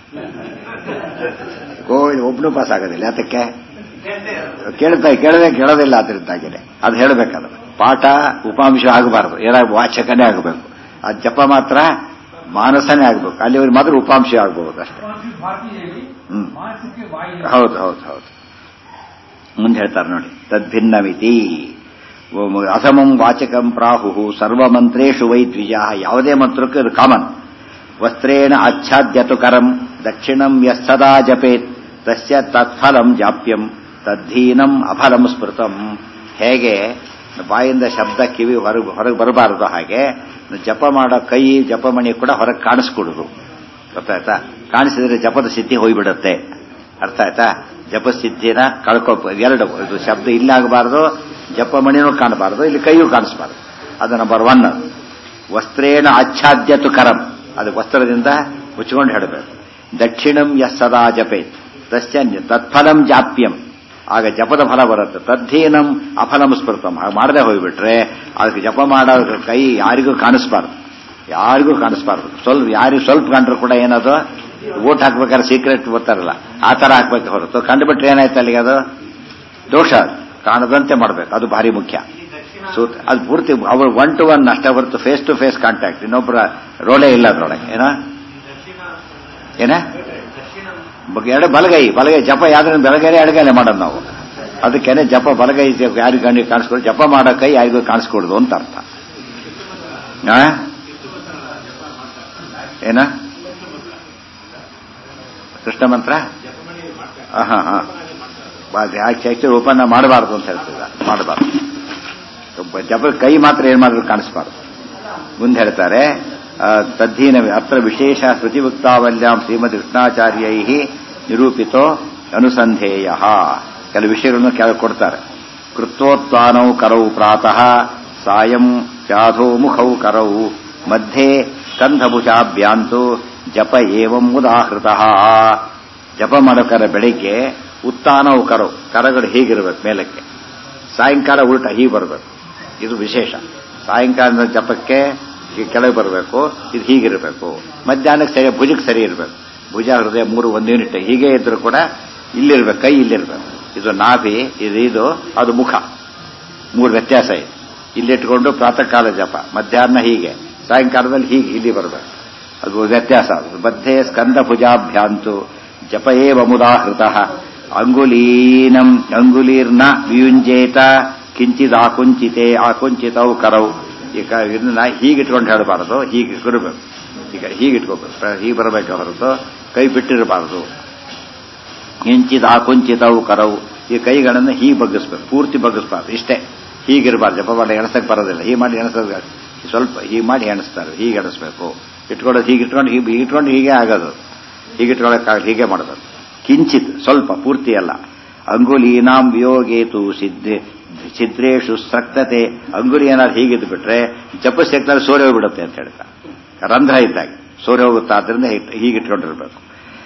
ಗೋವಿಂದ ಒಬ್ಬನು ಪಾಸ್ ಆಗೋದಿಲ್ಲ ಯಾತಕ್ಕೆ ಕೇಳ್ತಾ ಕೇಳದೆ ಕೇಳೋದಿಲ್ಲ ಅದರಿಂದಾಗಿದೆ ಅದು ಹೇಳಬೇಕಾದ್ರೆ ಪಾಠ ಉಪಾಂಶ ಆಗಬಾರ್ದು ಏನಾಗ ವಾಚಕನೇ ಆಗಬೇಕು ಆ ಜಪ ಮಾತ್ರ ಮಾನಸನೇ ಆಗಬೇಕು ಅಲ್ಲಿವರೆಗೆ ಮಾತ್ರ ಉಪಾಂಶ ಆಗಬಹುದು ಅಷ್ಟೇ ಉಪಾಂಶ ಭಾರತೀಯಲ್ಲಿ ಹ್ಮ್. ಮಾನಸಿಕ ವಾಯು ಹೌದು ಹೌದು ಹೌದು ಮುಂದೆ ಹೇಳ್ತಾರೆ ನೋಡಿ ತದ್ಭಿನ್ನಮಿತಿ ಅಸಮಂ ವಾಚಕಂ ಪ್ರಾಹು ಸರ್ವಮಂತ್ರೇಶು ವೈ ದ್ವಿಜ ಯಾವುದೇ ಮಂತ್ರಕ್ಕೂ ಇದು ಕಾಮನ್ ವಸ್ತ್ರೇಣ ಆಚ್ಛಾದ್ಯತು ಕರಂ ದಕ್ಷಿಣಂ ಯಸ್ಸದಾ ಜಪೇತ್ ತಸ್ಯ ತತ್ಫಲಂ ಜಾಪ್ಯಂ ತದ್ಧೀನಂ ಅಫಲಂ ಸ್ಮೃತಂ ಹೇಗೆ ಬಾಯಿಂದ ಶಬ್ದ ಕಿವಿ ಹೊರಗೆ ಹೊರಗೆ ಬರಬಾರದು ಹಾಗೆ ಜಪ ಮಾಡೋ ಕೈ ಜಪಮಣಿ ಕೂಡ ಹೊರಗೆ ಕಾಣಿಸ್ಕೊಡುದು ಗೊತ್ತಾಯ್ತಾ ಕಾಣಿಸಿದ್ರೆ ಜಪದ ಸಿದ್ಧಿ ಹೋಗ್ಬಿಡುತ್ತೆ ಅರ್ಥ ಆಯ್ತಾ ಜಪಸಿದ್ಧಿನ ಕಳ್ಕೊ ಎರಡು ಇದು ಶಬ್ದ ಇಲ್ಲಾಗಬಾರ್ದು ಜಪಮಣಿನೂ ಕಾಣಬಾರ್ದು ಇಲ್ಲಿ ಕೈಯೂ ಕಾಣಿಸ್ಬಾರ್ದು ಅದು ನಂಬರ್ ಒನ್ ವಸ್ತ್ರೇಣ ಆಚ್ಛಾದ್ಯತು ಕರಂ ಅದು ವಸ್ತ್ರದಿಂದ ಮುಚ್ಚಿಕೊಂಡು ಹೇಳಬೇಕು ದಕ್ಷಿಣಂ ಯಸ್ ಸದಾ ಜಪೇತ್ ತಸ್ಯ ತತ್ಫಲಂ ಜಾಪ್ಯಂ ಆಗ ಜಪದ ಫಲ ಬರುತ್ತೆ ತದ್ಧೀನಂ ಅಫಲಂ ಸ್ಮೃತಂ ಹಾಗೆ ಮಾಡದೆ ಹೋಗ್ಬಿಟ್ರೆ ಅದಕ್ಕೆ ಜಪ ಮಾಡೋ ಕೈ ಯಾರಿಗೂ ಕಾಣಿಸ್ಬಾರ್ದು ಯಾರಿಗೂ ಕಾಣಿಸ್ಬಾರ್ದು ಸ್ವಲ್ಪ ಯಾರಿಗೂ ಸ್ವಲ್ಪ ಕಂಡ್ರು ಕೂಡ ಏನದು ಓಟ್ ಹಾಕ್ಬೇಕಾದ್ರೆ ಸೀಕ್ರೆಟ್ ಬರ್ತಾರಲ್ಲ ಆ ತರ ಹಾಕ್ಬೇಕು ಹೊರತು ಕಂಡುಬಿಟ್ರೆ ಏನಾಯ್ತು ಅಲ್ಲಿಗೆ ಅದು ದೋಷ ಅದು. ಕಾಣದಂತೆ ಮಾಡ್ಬೇಕು ಅದು ಭಾರಿ ಮುಖ್ಯ ಸೊ ಅದು ಪೂರ್ತಿ ಅವರು ಒನ್ ಟು ಒನ್ ಅಷ್ಟೇ ಹೊರತು ಫೇಸ್ ಟು ಫೇಸ್ ಕಾಂಟ್ಯಾಕ್ಟ್ ಇನ್ನೊಬ್ಬರ ರೋಲೇ ಇಲ್ಲ ಅದ್ರೊಳಗೆ ಏನ ಏನ ಬಗ್ಗೆ ಎರಡು ಬಲಗೈ ಬಲಗೈ ಜಪ ಯಾವ್ದ್ರ ಬೆಳಗೈಲೆ ಎಡಗೈಲೆ ಮಾಡೋದು ನಾವು ಅದಕ್ಕೇನೆ ಜಪ ಬಲಗೈ ಯಾರಿಗೂ ಗಂಡಿಗೆ ಕಾಣಿಸ್ಕೊಡು ಜಪ ಮಾಡೋ ಕೈ ಯಾರಿಗೂ ಕಾಣಿಸ್ಕೊಡುದು ಅಂತ ಅರ್ಥ ಆ? ಏನ ಕೃಷ್ಣ ಮಂತ್ರ ಹಾ ಹಾ ಆಕ್ಚುಲಿ ಓಪನ್ ಮಾಡಬಾರ್ದು ಅಂತ ಹೇಳ್ತಿದ್ದ ಮಾಡಬಾರ್ದು ಒಬ್ಬ ಜಪ ಕೈ ಮಾತ್ರ ಏನ್ ಮಾಡಿದ್ರು ಕಾಣಿಸ್ಬಾರ್ದು ಮುಂದೆ ಹೇಳ್ತಾರೆ ಆ, ತದ್ಧೀನ ಅತ್ರ ವಿಶೇಷ ಶ್ರುತಿಭುಕ್ತಾವಲ್ಯಾಂ ಶ್ರೀಮದ್ ಕೃಷ್ಣಾಚಾರ್ಯೈ ನಿರೂಪಿತೋ ಅನುಸಂಧೇಯ ಕೆಲವು ವಿಷಯಗಳನ್ನು ಕೆಳಗೆ ಕೊಡ್ತಾರೆ ಕೃತ್ವೋತ್ಥಾನೌ ಕರೌ ಪ್ರಾತಃ ಸಾಯಂ ಚಾಧೋ ಮುಖೌ ಕರೌ ಮಧ್ಯೆ ಸ್ಕಂಧಭುಜಾಭ್ಯಾಂತು ಜಪ ಏವಂ ಉದಾಹೃತ ಜಪ ಮಾಡಕರ ಬೆಳಿಗ್ಗೆ ಉತ್ಥಾನವು ಕರವು ಕರಗಳು ಹೀಗಿರ್ಬೇಕು ಮೇಲಕ್ಕೆ ಸಾಯಂಕಾಲ ಉಲ್ಟ ಹೀಗೆ ಬರಬೇಕು ಇದು ವಿಶೇಷ ಸಾಯಂಕಾಲದ ಜಪಕ್ಕೆ ಹೀಗೆ ಕೆಳಗೆ ಬರಬೇಕು ಇದು ಹೀಗಿರಬೇಕು ಮಧ್ಯಾಹ್ನಕ್ಕೆ ಸರಿ ಭುಜಕ್ಕೆ ಸರಿ ಇರಬೇಕು ಭುಜ ಹೃದಯ ಮೂರು ಒಂದು ಯೂನಿಟ್ ಹೀಗೆ ಇದ್ರೂ ಕೂಡ ಇಲ್ಲಿರ್ಬೇಕು ಕೈ ಇಲ್ಲಿರ್ಬೇಕು ಇದು ನಾಭಿ ಇದು ಇದು ಅದು ಮುಖ ಮೂರು ವ್ಯತ್ಯಾಸ ಇದೆ ಇಲ್ಲಿಟ್ಕೊಂಡು ಪ್ರಾತಃ ಕಾಲ ಜಪ ಮಧ್ಯಾಹ್ನ ಹೀಗೆ ಸಾಯಂಕಾಲದಲ್ಲಿ ಹೀಗೆ ಇಲ್ಲಿ ಬರಬೇಕು ಅದು ವ್ಯತ್ಯಾಸ ಅದು ಮಧ್ಯೆ ಸ್ಕಂದ ಭುಜಾಭ್ಯಾಂತು ಜಪ ಏವ ಮುದಾಹೃತ ಅಂಗುಲೀನಂ ಅಂಗುಲೀರ್ನ ವಿಯುಂಜೇತ ಕಿಂಚಿದ್ ಆಕುಂಚಿತೆ ಆಕುಂಚಿತವು ಕರವು ಈಗ ಇದನ್ನ ಹೀಗಿಟ್ಕೊಂಡು ಹೇಳಬಾರದು ಹೀಗೆ ಇರಬೇಕು ಈಗ ಹೀಗಿಟ್ಕೋಬೇಕು ಹೀಗೆ ಬರಬೇಕು ಹೊರತು ಕೈ ಬಿಟ್ಟಿರಬಾರದು ಕಿಂಚಿದ್ ಆಕುಂಚಿತವು ಕರವು ಈ ಕೈಗಳನ್ನು ಹೀಗೆ ಬಗ್ಗಿಸ್ಬೇಕು ಪೂರ್ತಿ ಬಗ್ಗಿಸ್ಬಾರ್ದು ಇಷ್ಟೇ ಹೀಗಿರಬಾರ್ದು ಜಪ ಮಾಡಿ ಎಣಸಕ್ಕೆ ಬರೋದಿಲ್ಲ ಹೀಗೆ ಮಾಡಿ ಎಣಸೋದು ಸ್ವಲ್ಪ ಹೀಗೆ ಮಾಡಿ ಎಣಿಸ್ತಾರೆ ಹೀಗೆ ಎಣಿಸ್ಬೇಕು ಇಟ್ಕೊಳ್ಳೋದು ಹೀಗೆ ಇಟ್ಕೊಂಡು ಹೀಗೆ ಹೀಗೆ ಇಟ್ಕೊಂಡು ಹೀಗೆ ಆಗೋದು ಹೀಗೆ ಇಟ್ಕೊಳ್ಳೋಕ್ಕಾಗ ಹೀಗೆ ಮಾಡಬೇಕು ಕಿಂಚಿತ್ ಸ್ವಲ್ಪ ಪೂರ್ತಿ ಅಲ್ಲ ಅಂಗುಲೀನಾಂ ವಿಯೋಗೇತು ಸಿದ್ಧೆ ಛಿದ್ರೇಶು ಸಕ್ತತೆ ಅಂಗುಲಿ ಏನಾದ್ರು ಹೀಗಿದ್ದು ಬಿಟ್ರೆ ಜಪ ಸೆಕ್ನಲ್ಲಿ ಸೋರೆ ಹೋಗ್ಬಿಡುತ್ತೆ ಅಂತ ಹೇಳ್ತಾರೆ ರಂಧ್ರ ಇದ್ದಾಗ ಸೋರೆ ಹೋಗುತ್ತೆ ಆದ್ರಿಂದ ಹೀಗೆ ಇಟ್ಕೊಂಡಿರ್ಬೇಕು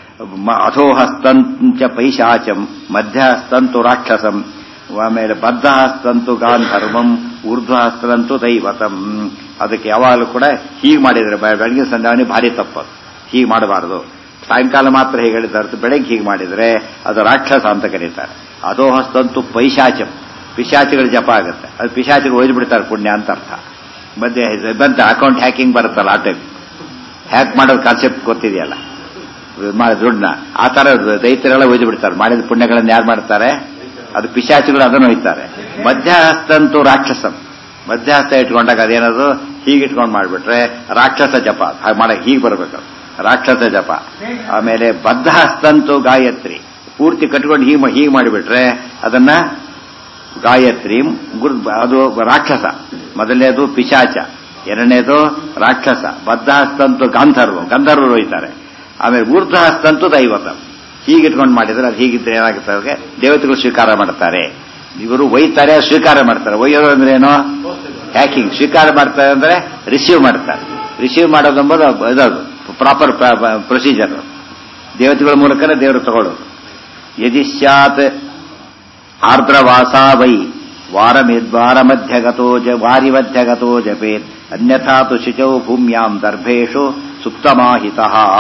ಅಧೋಹಸ್ತಂಚ ಪೈಶಾಚಂ ಮಧ್ಯಹಸ್ತಂತು ರಾಕ್ಷಸಂ ಆಮೇಲೆ ಬದ್ಧಹಸ್ತಂತು ಗಾಂಧರ್ವಂ ಊರ್ಧ್ವಹಸ್ತಂತು ದೈವತಂ ಅದಕ್ಕೆ ಯಾವಾಗಲೂ ಕೂಡ ಹೀಗೆ ಮಾಡಿದ್ರೆ ಬೆಳಗಿನ ಸಂಧ್ಯಾವಣಿ ಭಾರಿ ತಪ್ಪದು ಹೀಗೆ ಮಾಡಬಾರದು ಸಾಯಂಕಾಲ ಮಾತ್ರ ಹೇಗೆ ಹೇಳಿದ್ದಾರೆ ಬೆಳಗ್ಗೆ ಹೀಗೆ ಮಾಡಿದ್ರೆ ಅದು ರಾಕ್ಷಸ ಅಂತ ಕರೀತಾರೆ ಅಧೋಹಸ್ತಂತು ಪೈಶಾಚಂ ಪಿಶಾಚಿಗಳ ಜಪ ಆಗುತ್ತೆ ಅದು ಪಿಶಾಚಿಗಳು ಒಯ್ದು ಬಿಡ್ತಾರೆ ಪುಣ್ಯ ಅಂತ ಅರ್ಥ ಮಧ್ಯೆ ಬಂತ ಅಕೌಂಟ್ ಹ್ಯಾಕಿಂಗ್ ಬರುತ್ತಲ್ಲ ಆ ಟೈಪ್ ಹ್ಯಾಕ್ ಮಾಡೋದು ಕಾನ್ಸೆಪ್ಟ್ ಗೊತ್ತಿದೆಯಲ್ಲ ಮಾಡಿ ದುಡ್ಡನ್ನ ಆ ತರ ದೈತ್ಯರೆಲ್ಲ ಒಯ್ದು ಬಿಡ್ತಾರೆ ಮಾಡಿದ ಪುಣ್ಯಗಳನ್ನ ಯಾರು ಮಾಡ್ತಾರೆ ಅದು ಪಿಶಾಚಿಗಳು ಅದನ್ನು ಒಯ್ತಾರೆ ಮಧ್ಯಹಸ್ತಂತೂ ರಾಕ್ಷಸಂ ಮಧ್ಯಹಸ್ತ ಇಟ್ಕೊಂಡಾಗ ಅದೇನದು ಹೀಗೆ ಇಟ್ಕೊಂಡು ಮಾಡ್ಬಿಟ್ರೆ ರಾಕ್ಷಸ ಜಪ ಹಾಗೆ ಮಾಡಕ್ ಹೀಗೆ ಬರ್ಬೇಕು ರಾಕ್ಷಸ ಜಪ ಆಮೇಲೆ ಬದ್ಧಹಸ್ತಂತೂ ಗಾಯತ್ರಿ ಪೂರ್ತಿ ಕಟ್ಕೊಂಡು ಹೀಗೆ ಹೀಗೆ ಮಾಡಿಬಿಟ್ರೆ ಅದನ್ನ ಗಾಯತ್ರಿ ಗುರು ಅದು ರಾಕ್ಷಸ ಮೊದಲನೇದು ಪಿಶಾಚ ಎರಡನೇದು ರಾಕ್ಷಸ ಬದ್ಧಹಸ್ತಂತು ಗಾಂಧರ್ವ ಗಂಧರ್ವರು ಒಯ್ತಾರೆ ಆಮೇಲೆ ಊರ್ಧ್ವಹಸ್ತಂತು ದೈವತ ಹೀಗಿಟ್ಕೊಂಡು ಮಾಡಿದ್ರೆ ಅದು ಹೀಗಿದ್ರೆ ಏನಾಗುತ್ತೆ ಅವ್ರಿಗೆ ದೇವತೆಗಳು ಸ್ವೀಕಾರ ಮಾಡ್ತಾರೆ ಇವರು ಒಯ್ತಾರೆ ಸ್ವೀಕಾರ ಮಾಡ್ತಾರೆ ಒಯ್ಯೋದು ಅಂದ್ರೆ ಏನು ಹ್ಯಾಕಿಂಗ್ ಸ್ವೀಕಾರ ಮಾಡ್ತಾರೆ ಅಂದ್ರೆ ರಿಸೀವ್ ಮಾಡ್ತಾರೆ ರಿಸೀವ್ ಮಾಡೋದೆಂಬುದು ಇದದು ಪ್ರಾಪರ್ ಪ್ರೊಸೀಜರ್ ದೇವತೆಗಳ ಮೂಲಕನೇ ದೇವರು ತಗೊಳ್ಳೋದು ಯದಿ ಸ್ಯಾತ್ ಆರ್ದ್ರವಾಸಾ ವೈ ವಾರಮಿದ್ವಾರ ಮಧ್ಯಗತೋ ಜ ವಾರಿ ಮಧ್ಯಗತೋ ಜಪೇತ್ ಅನ್ಯಥಾ ತು ಶುಚೌ ಭೂಮ್ಯಾಂ ದರ್ಭೇಶು ಸುಪ್ತಮಾಹಿತ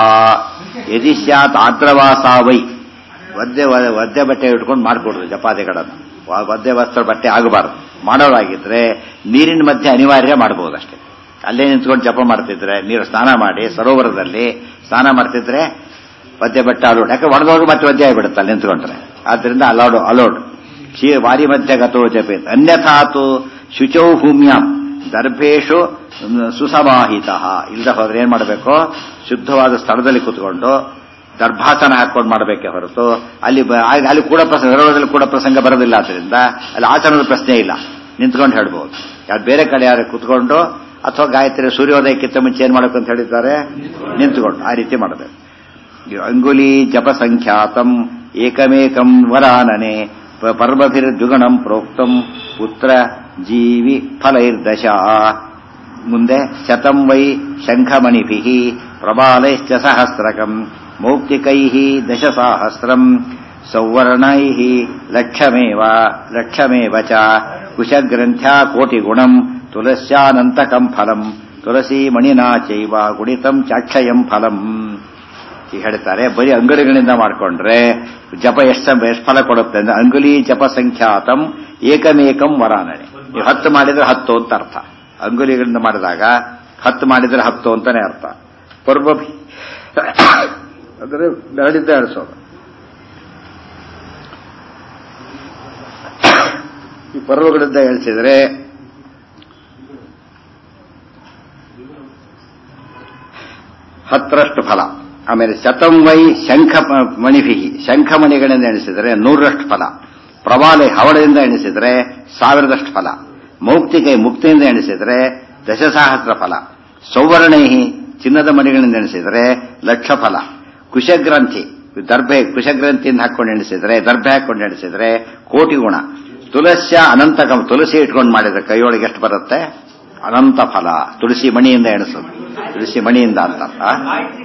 ಯದಿ ಸ್ಯಾತ್ ಆರ್ದ್ರವಾಸಾ ವೈ ಒದ್ದೆ ಒದ್ದೆ ಬಟ್ಟೆ ಇಟ್ಕೊಂಡು ಮಾಡಿಕೊಡುದು ಜಪಾದಿಗಳನ್ನು ಒದ್ದೆ ವಸ್ತ್ರ ಬಟ್ಟೆ ಆಗಬಾರದು ಮಾಡೋದಾಗಿದ್ರೆ ನೀರಿನ ಮಧ್ಯೆ ಅನಿವಾರ್ಯ ಮಾಡಬಹುದು ಅಷ್ಟೇ ಅಲ್ಲೇ ನಿಂತ್ಕೊಂಡು ಜಪ ಮಾಡ್ತಿದ್ರೆ ನೀರು ಸ್ನಾನ ಮಾಡಿ ಸರೋವರದಲ್ಲಿ ಸ್ನಾನ ಮಾಡ್ತಿದ್ರೆ ಒದ್ದೆ ಬಟ್ಟೆ ಅಲೋಡ್ ಯಾಕೆ ಒಡೆದೋಗಿ ಮತ್ತೆ ಒದ್ದೆ ಆಗಿಬಿಡುತ್ತೆ ಅಲ್ಲಿ ನಿಂತ್ಕೊಂಡ್ರೆ ಆದ್ರಿಂದ ಅಲೋಡ್ ಅಲೋಡ್ ಕ್ಷೀ ವಾರಿ ಮಧ್ಯ ಗತೋ ಜಪೇತ್ ಅನ್ಯಥಾತು ಶುಚೌ ಭೂಮ್ಯಾಂ ದರ್ಭೇಶು ಸುಸಮಾಹಿತ ಇಲ್ಲದ ಹೋದ್ರೆ ಏನ್ ಮಾಡಬೇಕು ಶುದ್ಧವಾದ ಸ್ಥಳದಲ್ಲಿ ಕೂತ್ಕೊಂಡು ದರ್ಭಾಸನ ಹಾಕೊಂಡು ಮಾಡಬೇಕೆ ಹೊರತು ಅಲ್ಲಿ ಅಲ್ಲಿ ಕೂಡ ಪ್ರಸಂಗ ಸರೋವರದಲ್ಲಿ ಕೂಡ ಪ್ರಸಂಗ ಬರೋದಿಲ್ಲ ಆದ್ರಿಂದ ಅಲ್ಲಿ ಆಚರಣದ ಪ್ರಶ್ನೆ ಇಲ್ಲ ನಿಂತ್ಕೊಂಡು ಹೇಳ್ಬೋದು ಯಾರು ಬೇರೆ ಕಡೆ ಯಾರು ಕೂತ್ಕೊಂಡು ಅಥವಾ ಗಾಯತ್ರಿ ಸೂರ್ಯೋದಯಕ್ಕಿಂತ ಮುಂಚೆ ಏನ್ ಮಾಡಬೇಕು ಅಂತ ಹೇಳಿದ್ದಾರೆ ನಿಂತ್ಕೊಂಡು ಆ ರೀತಿ ಮಾಡಬೇಕು ಅಂಗುಲಿ ಜಪ ಸಂಖ್ಯಾತಂ ಏಕಮೇಕಂ ವರಾನನೆ ಪರ್ವಭಿರ್ದ್ವಿಗಣಂ ಪ್ರೋಕ್ತಂ ಪುತ್ರ ಜೀವಿ ಫಲೈರ್ದಶ ಮುಂದೆ ಶತಂ ವೈ ಶಂಖಮಣಿಭಿ ಪ್ರಬಾಲೈಶ್ಚ ಸಹಸ್ರಕಂ ಮೌಕ್ತಿಕೈ ದಶಸಾಹಸ್ರಂ ಸೌವರ್ಣೈ ಲಕ್ಷಮೇವ ಲಕ್ಷಮೇವ ಚ ಕುಶಗ್ರಂಥ್ಯಾ ಕೋಟಿಗುಣಂ ತುಲಸ್ಯಾನಂತಕಂ ಫಲಂ ತುಳಸಿ ಮಣಿನಾ ಚೈವ ಗುಣಿತಂ ಚಾಕ್ಷಯಂ ಫಲಂ ಹೇಳ್ತಾರೆ ಬರೀ ಅಂಗುಲಿಗಳಿಂದ ಮಾಡಿಕೊಂಡ್ರೆ ಜಪ ಎಷ್ಟು ಎಷ್ಟು ಫಲ ಕೊಡುತ್ತೆ ಅಂದ್ರೆ ಅಂಗುಲಿ ಜಪ ಸಂಖ್ಯಾತಂ ಏಕಮೇಕಂ ವರಾನಣೆ ನೀವು ಹತ್ತು ಮಾಡಿದ್ರೆ ಹತ್ತು ಅಂತ ಅರ್ಥ ಅಂಗುಲಿಗಳಿಂದ ಮಾಡಿದಾಗ ಹತ್ತು ಮಾಡಿದ್ರೆ ಹತ್ತು ಅಂತಾನೆ ಅರ್ಥ ಪರ್ವಭಿ ಅಂದ್ರೆ ಬೆರಳಿದ್ದ ಎಣಿಸೋದು ಈ ಪರ್ವಗಳಿಂದ ಎಣಿಸಿದ್ರೆ ಹತ್ತರಷ್ಟು ಫಲ ಆಮೇಲೆ ಶತಂ ವೈ ಶಂಖ ಮಣಿಭಿಹಿ ಶಂಖಮಣಿಗಳಿಂದ ಎಣಿಸಿದರೆ ನೂರರಷ್ಟು ಫಲ ಪ್ರವಾಲೆ ಹವಳದಿಂದ ಎಣಿಸಿದರೆ ಸಾವಿರದಷ್ಟು ಫಲ ಮೌಕ್ತಿಕೈ ಮುಕ್ತಿಯಿಂದ ಎಣಿಸಿದರೆ ದಶಸಹಸ್ರ ಫಲ ಸೌವರ್ಣೈಹಿ ಚಿನ್ನದ ಮಣಿಗಳಿಂದ ಎಣಿಸಿದರೆ ಲಕ್ಷ ಫಲ ಕುಶಗ್ರಂಥಿ ದರ್ಭೆ ಕುಶಗ್ರಂಥಿಯಿಂದ ಹಾಕೊಂಡು ಎಣಿಸಿದರೆ ದರ್ಭೆ ಹಾಕೊಂಡು ಎಣಿಸಿದರೆ ಕೋಟಿ ಗುಣ ತುಳಸ್ಯ ಅನಂತ ಕಮ- ತುಳಸಿ ಇಟ್ಕೊಂಡು ಮಾಡಿದ್ರೆ ಕೈಯೊಳಗೆ ಎಷ್ಟು ಬರುತ್ತೆ ಅನಂತ ಫಲ ತುಳಸಿ ಮಣಿಯಿಂದ ಎಣಿಸೋದು ತುಳಸಿ ಮಣಿಯಿಂದ ಅಂತ ಆ?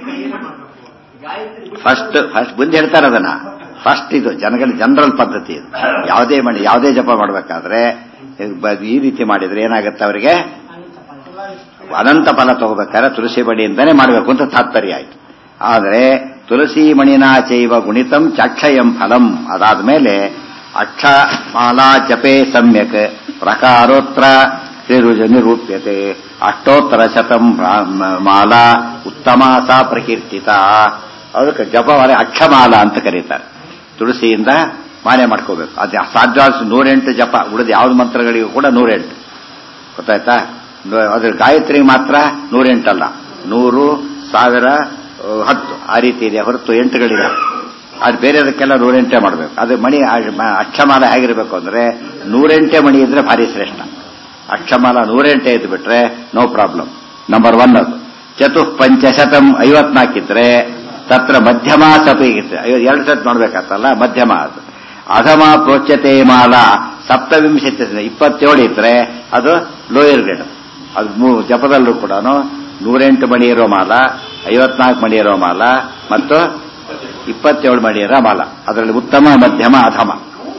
ಫಸ್ಟ್ ಫಸ್ಟ್ ಮುಂದೆ ಹೇಳ್ತಾರೆ ಅದನ್ನ ಫಸ್ಟ್ ಇದು ಜನಗಳ ಜನರಲ್ ಪದ್ಧತಿ ಇದು ಯಾವುದೇ ಮಣಿ ಯಾವುದೇ ಜಪ ಮಾಡಬೇಕಾದ್ರೆ ಈ ರೀತಿ ಮಾಡಿದ್ರೆ ಏನಾಗುತ್ತೆ ಅವರಿಗೆ ಅನಂತ ಫಲ ತಗೋಬೇಕಾದ್ರೆ ತುಳಸಿ ಮಣಿಯಿಂದನೇ ಮಾಡಬೇಕು ಅಂತ ತಾತ್ಪರ್ಯ ಆಯ್ತು ಆದರೆ ತುಳಸಿ ಮಣಿನಾ ಚೈವ ಗುಣಿತಂ ಚಾಕ್ಷಯಂ ಫಲಂ ಅದಾದ್ಮೇಲೆ ಅಕ್ಷ ಮಾಲಾ ಜಪೆ ಸಮ್ಯಕ್ ಪ್ರಕಾರೋತ್ರ ತ್ರಿರುಜ ನಿರೂಪ್ಯತೆ ಅಷ್ಟೋತ್ತರ ಶತಂ ಬ್ರಾ- ಮಾಲಾ ಉತ್ತಮ ಸಾ ಪ್ರಕೀರ್ತಿತ ಅದಕ್ಕೆ ಜಪ ಮಾಲೆ ಅಕ್ಷಮಾಲಾ ಅಂತ ಕರೀತಾರೆ ತುಳಸಿಯಿಂದ ಮಾಲೆ ಮಾಡ್ಕೋಬೇಕು ಅದು ಸಾಧ್ಯ ನೂರೆಂಟು ಜಪ ಉಳಿದ ಯಾವ್ದು ಮಂತ್ರಗಳಿಗೂ ಕೂಡ ನೂರೆಂಟು ಗೊತ್ತಾಯ್ತಾ ನ- ಅದ್ರ ಗಾಯತ್ರಿ ಮಾತ್ರ ನೂರೆಂಟಲ್ಲ ನೂರು ಸಾವಿರ ಆ, ಹತ್ತು ಆ ರೀತಿ ಇದೆ ಹೊರತು ಎಂಟುಗಳಿಲ್ಲ ಅದು ಬೇರೆದಕ್ಕೆಲ್ಲ ನೂರೆಂಟೇ ಮಾಡಬೇಕು ಅದು ಮಣಿ ಆ- ಮ- ಅಕ್ಷಮಾಲ ಹೇಗಿರಬೇಕು ಅಂದ್ರೆ ನೂರೆಂಟೆ ಮಣಿ ಇದ್ರೆ ಭಾರಿ ಶ್ರೇಷ್ಠ ಅಕ್ಷಮಾಲ ನೂರೆಂಟೆ ಇದ್ದು ಬಿಟ್ರೆ ನೋ ಪ್ರಾಬ್ಲಮ್ ನಂಬರ್ ಒನ್ ಅದು ಚತುಃ ಪಂಚಶತಂ ಐವತ್ನಾಲ್ಕಿದ್ರೆ ತತ್ರ ಮಧ್ಯಮ ಸಪಿಗಿತ್ತು ಎರಡು ಸತ್ ಮಾಡ್ಬೇಕಾಗ್ತಲ್ಲ ಮಧ್ಯಮ ಅದು ಅಧಮ ಪ್ರೋಚ್ಯತೆ ಮಾಲ ಸಪ್ತವಿಂಶತಿ ಇಪ್ಪತ್ತೇಳು ಇದ್ರೆ ಅದು ಲೋಯರ್ ಗ್ರೇಡ್ ಅದು ಮೂ- ಜಪದಲ್ಲೂ ಕೂಡ ನೂರೆಂಟು ಮಣಿ ಇರೋ ಮಾಲ ಐವತ್ನಾಲ್ಕು ಮಣಿ ಇರೋ ಮಾಲ ಮತ್ತು ಇಪ್ಪತ್ತೇಳು ಮಣಿ ಇರೋ ಮಾಲ ಅದರಲ್ಲಿ ಉತ್ತಮ ಮಧ್ಯಮ ಅಧಮ